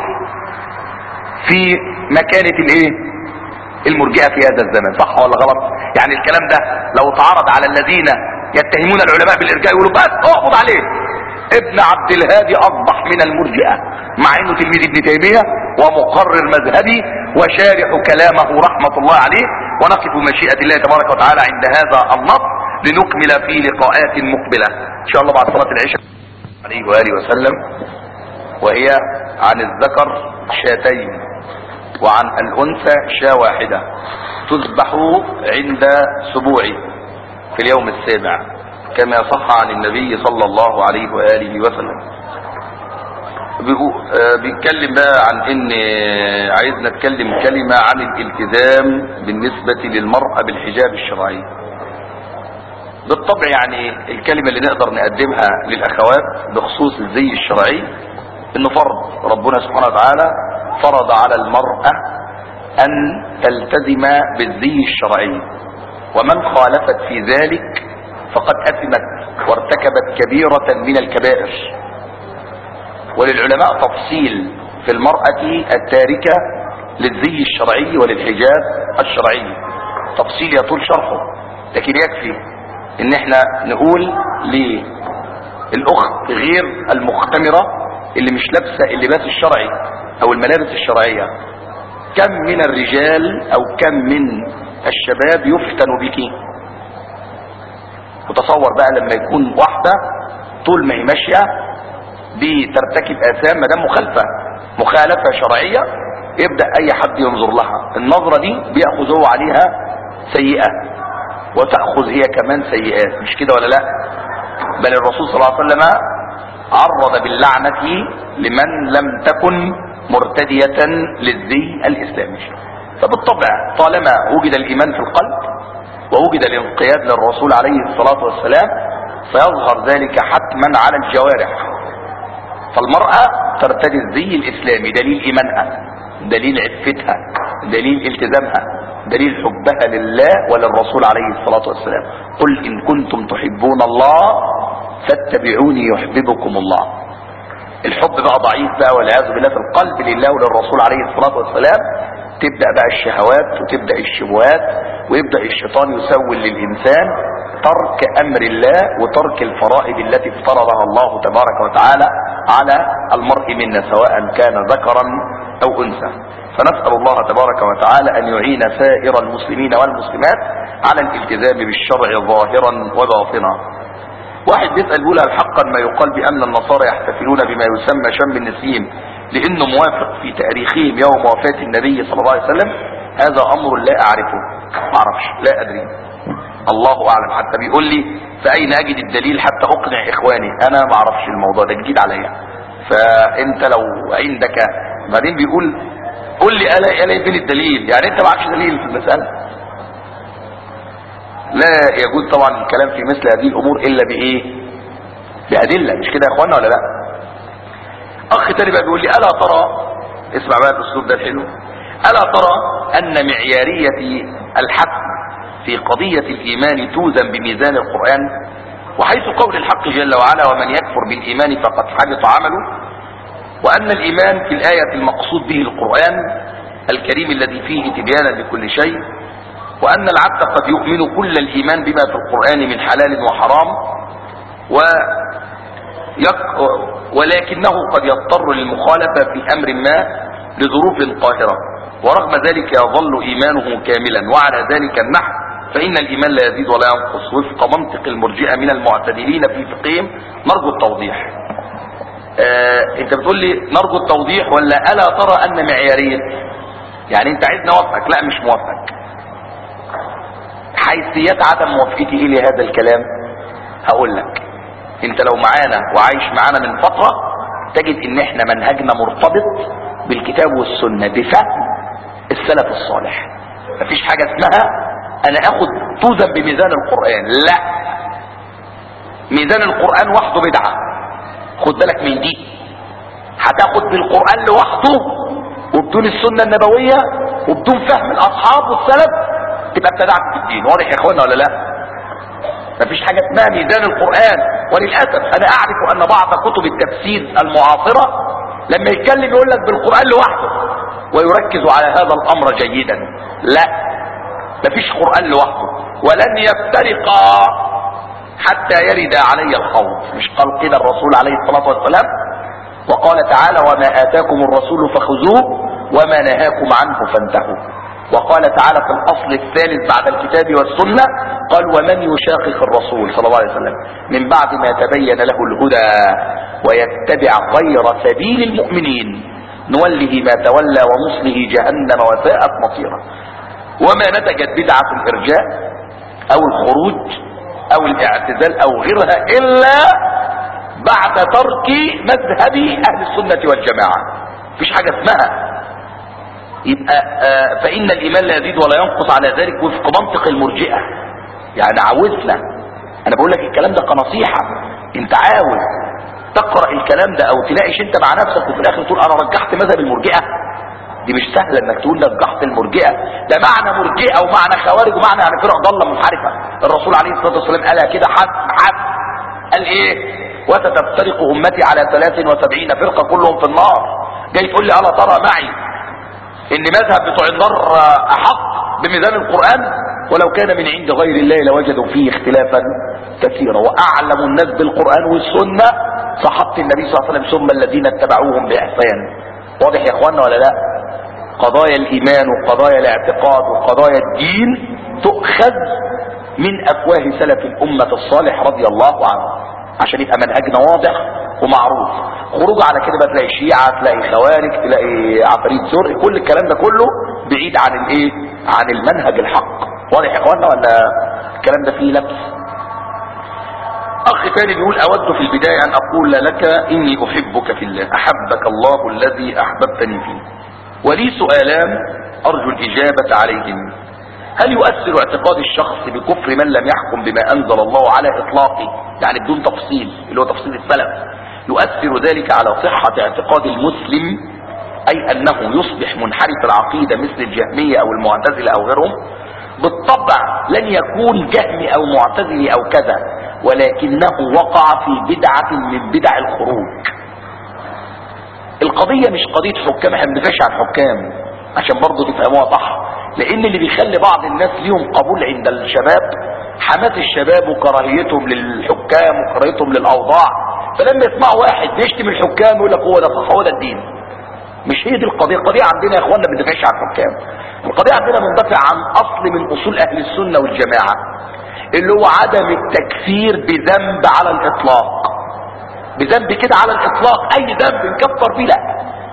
في مكانة الايه المرجئة في هذا الزمن صح ولا غلط يعني الكلام ده لو اتعرض على الذين يتهمون العلماء بالارجاء يقولوا بس اقبض عليه ابن عبد الهادي اصبح من المرجئة مع انه تلميذ ابن تيمية ومقرر مذهبي وشارح كلامه رحمة الله عليه ونقف مشيئة الله تبارك وتعالى عند هذا النص لنكمل في لقاءات مقبلة ان شاء الله بعد صلاة العشاء عليه وآله وسلم وهي عن الذكر شاتين وعن الأنثى شاة واحدة تذبح عند سبوع في اليوم السابع كما صح عن النبي صلى الله عليه وآله وسلم بيتكلم بقى عن ان عايز نتكلم كلمة عن الالتزام بالنسبة للمرأة بالحجاب الشرعي بالطبع يعني الكلمة اللي نقدر نقدمها للأخوات بخصوص الزي الشرعي انه فرض ربنا سبحانه وتعالى فرض على المرأة ان تلتزم بالزي الشرعي ومن خالفت في ذلك فقد اثمت وارتكبت كبيرة من الكبائر وللعلماء تفصيل في المرأة التاركة للزي الشرعي وللحجاب الشرعي تفصيل يطول شرحه لكن يكفي ان احنا نقول للاخت غير المختمرة اللي مش لابسة اللباس الشرعي او الملابس الشرعية كم من الرجال او كم من الشباب يفتن بك وتصور بقى لما يكون واحدة طول ما هي ماشية بترتكب اثام ما دام مخالفة مخالفة شرعية يبدأ اي حد ينظر لها النظرة دي بيأخذ هو عليها سيئة وتأخذ هي كمان سيئات مش كده ولا لا بل الرسول صلى الله عليه وسلم عرض باللعنة لمن لم تكن مرتدية للزي الاسلامي فبالطبع طالما وجد الايمان في القلب ووجد الانقياد للرسول عليه الصلاة والسلام سيظهر ذلك حتما على الجوارح فالمرأة ترتدي الزي الاسلامي دليل ايمانها دليل عفتها دليل التزامها دليل حبها لله وللرسول عليه الصلاة والسلام قل ان كنتم تحبون الله فاتبعوني يحببكم الله الحب بقى ضعيف بقى والعياذ بالله في القلب لله وللرسول عليه الصلاة والسلام تبدأ بقى الشهوات وتبدأ الشبهات ويبدأ الشيطان يسول للإنسان ترك أمر الله وترك الفرائض التي افترضها الله تبارك وتعالى على المرء منا سواء كان ذكرا أو أنثى فنسأل الله تبارك وتعالى أن يعين سائر المسلمين والمسلمات على الالتزام بالشرع ظاهرا وباطنا واحد بيسأل بيقول هل حقا ما يقال بأن النصارى يحتفلون بما يسمى شم النسيم لأنه موافق في تاريخهم يوم وفاة النبي صلى الله عليه وسلم هذا أمر لا أعرفه ما أعرفش لا أدري الله أعلم حتى بيقول لي فأين أجد الدليل حتى أقنع إخواني أنا ما أعرفش الموضوع ده جديد عليا فأنت لو عندك بعدين بيقول قول لي ألا ألا فين الدليل يعني أنت معكش دليل في المسألة لا يجوز طبعا الكلام في مثل هذه الامور الا بايه بادله مش كده يا اخوانا ولا لا اخ تاني بقى بيقول لي الا ترى اسمع بقى الاسلوب ده الحلو الا ترى ان معيارية الحكم في قضية الايمان توزن بميزان القرآن وحيث قول الحق جل وعلا ومن يكفر بالايمان فقد حبط عمله وان الايمان في الاية المقصود به القرآن الكريم الذي فيه تبيانا لكل شيء وان العبد قد يؤمن كل الايمان بما في القرآن من حلال وحرام و يك... ولكنه قد يضطر للمخالفة في امر ما لظروف قاهرة ورغم ذلك يظل ايمانه كاملا وعلى ذلك النحو فان الايمان لا يزيد ولا ينقص وفق منطق المرجئة من المعتدلين في فقههم نرجو التوضيح آه انت بتقول لي نرجو التوضيح ولا الا ترى ان معيارية يعني انت عايز نوافقك لا مش موافقك حيثيات عدم موافقتي ايه لهذا الكلام هقول لك انت لو معانا وعايش معانا من فترة تجد ان احنا منهجنا مرتبط بالكتاب والسنة بفهم السلف الصالح مفيش حاجة اسمها انا اخد توزن بميزان القرآن لا ميزان القرآن وحده بدعة خد بالك من دي هتاخد بالقرآن لوحده وبدون السنة النبوية وبدون فهم الاصحاب والسلف تبقى ابتدعت في الدين واضح يا اخوانا ولا لا مفيش حاجة اسمها ميزان القرآن وللأسف أنا أعرف أن بعض كتب التفسير المعاصرة لما يتكلم يقول لك بالقرآن لوحده ويركز على هذا الأمر جيدا لا مفيش قرآن لوحده ولن يفترقا حتى يرد علي الخوف مش قال كده الرسول عليه الصلاة والسلام وقال تعالى وما آتاكم الرسول فخذوه وما نهاكم عنه فانتهوا وقال تعالى في الأصل الثالث بعد الكتاب والسنة قال ومن يشاقق الرسول صلى الله عليه وسلم من بعد ما تبين له الهدى ويتبع غير سبيل المؤمنين نوله ما تولى ونصله جهنم وساءت مصيره وما نتجت بدعة الإرجاء أو الخروج أو الاعتزال أو غيرها إلا بعد ترك مذهب أهل السنة والجماعة مفيش حاجة اسمها يبقى آه فإن الإيمان لا يزيد ولا ينقص على ذلك وفق منطق المرجئة يعني عاوزنا أنا بقول لك الكلام ده كنصيحة أنت عاوز تقرأ الكلام ده أو تلاقيش أنت مع نفسك وفي الآخر تقول أنا رجحت مذهب المرجئة دي مش سهلة انك تقول رجحت المرجئة ده معنى مرجئة ومعنى خوارج ومعنى يعني فرق ضالة منحرفة الرسول عليه الصلاة والسلام قالها كده حد حد قال ايه وستفترق امتي على 73 فرقة كلهم في النار جاي تقول لي الا ترى معي ان مذهب بتوع النار احق بميزان القرآن ولو كان من عند غير الله لوجدوا فيه اختلافا كثيرا واعلم الناس بالقرآن والسنة صحابة النبي صلى الله عليه وسلم ثم الذين اتبعوهم باحسان واضح يا اخوانا ولا لا قضايا الايمان وقضايا الاعتقاد وقضايا الدين تؤخذ من افواه سلف الامة الصالح رضي الله عنه عشان يبقى منهجنا واضح ومعروف خروج على كده بقى تلاقي شيعة تلاقي خوارج تلاقي عفاريت زرق كل الكلام ده كله بعيد عن الايه عن المنهج الحق واضح يا اخوانا ولا الكلام ده فيه لبس اخ ثاني بيقول اود في البداية ان اقول لك اني احبك في الله احبك الله الذي احببتني فيه ولي سؤالان ارجو الاجابة عليهم هل يؤثر اعتقاد الشخص بكفر من لم يحكم بما انزل الله على اطلاقه يعني بدون تفصيل اللي هو تفصيل السلف يؤثر ذلك على صحة اعتقاد المسلم اي انه يصبح منحرف العقيدة مثل الجهمية او المعتزلة او غيرهم بالطبع لن يكون جهمي او معتزلي او كذا ولكنه وقع في بدعة من بدع الخروج القضية مش قضية حكام احنا بندفعش عن حكام عشان برضه تفهموها صح لان اللي بيخلي بعض الناس ليهم قبول عند الشباب حماس الشباب وكراهيتهم للحكام وكراهيتهم للاوضاع فلما يسمعوا واحد بيشتم الحكام يقول لك هو ده صح هو ده الدين مش هي دي القضية القضية عندنا يا اخوانا ما بندافعش عن الحكام القضية عندنا بندافع عن اصل من اصول اهل السنة والجماعة اللي هو عدم التكفير بذنب على الاطلاق بذنب كده على الاطلاق اي ذنب نكفر بيه لا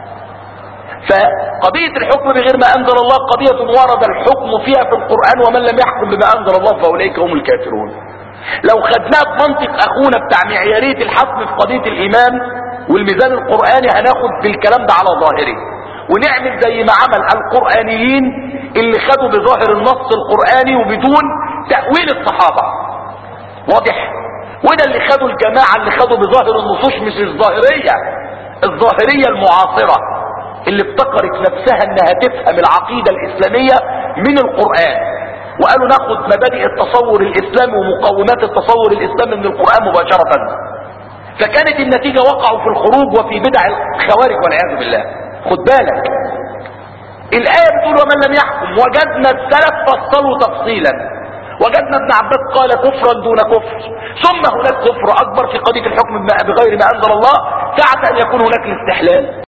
فقضية الحكم بغير ما انزل الله قضية ورد الحكم فيها في القرآن ومن لم يحكم بما انزل الله فاولئك هم الكافرون لو خدناه بمنطق اخونا بتاع معيارية الحكم في قضية الايمان والميزان القرآني هناخد بالكلام ده على ظاهره ونعمل زي ما عمل القرآنيين اللي خدوا بظاهر النص القرآني وبدون تأويل الصحابة واضح وده اللي خدوا الجماعة اللي خدوا بظاهر النصوص مش الظاهرية الظاهرية المعاصرة اللي افتكرت نفسها انها تفهم العقيدة الاسلامية من القرآن وقالوا ناخد مبادئ التصور الاسلامي ومقومات التصور الاسلامي من القرآن مباشرة فكانت النتيجة وقعوا في الخروج وفي بدع الخوارج والعياذ بالله خد بالك الآية بتقول ومن لم يحكم وجدنا السلف فصلوا تفصيلا وجدنا ابن عباس قال كفرا دون كفر ثم هناك كفر أكبر في قضية الحكم بغير ما أنزل الله ساعة أن يكون هناك الاستحلال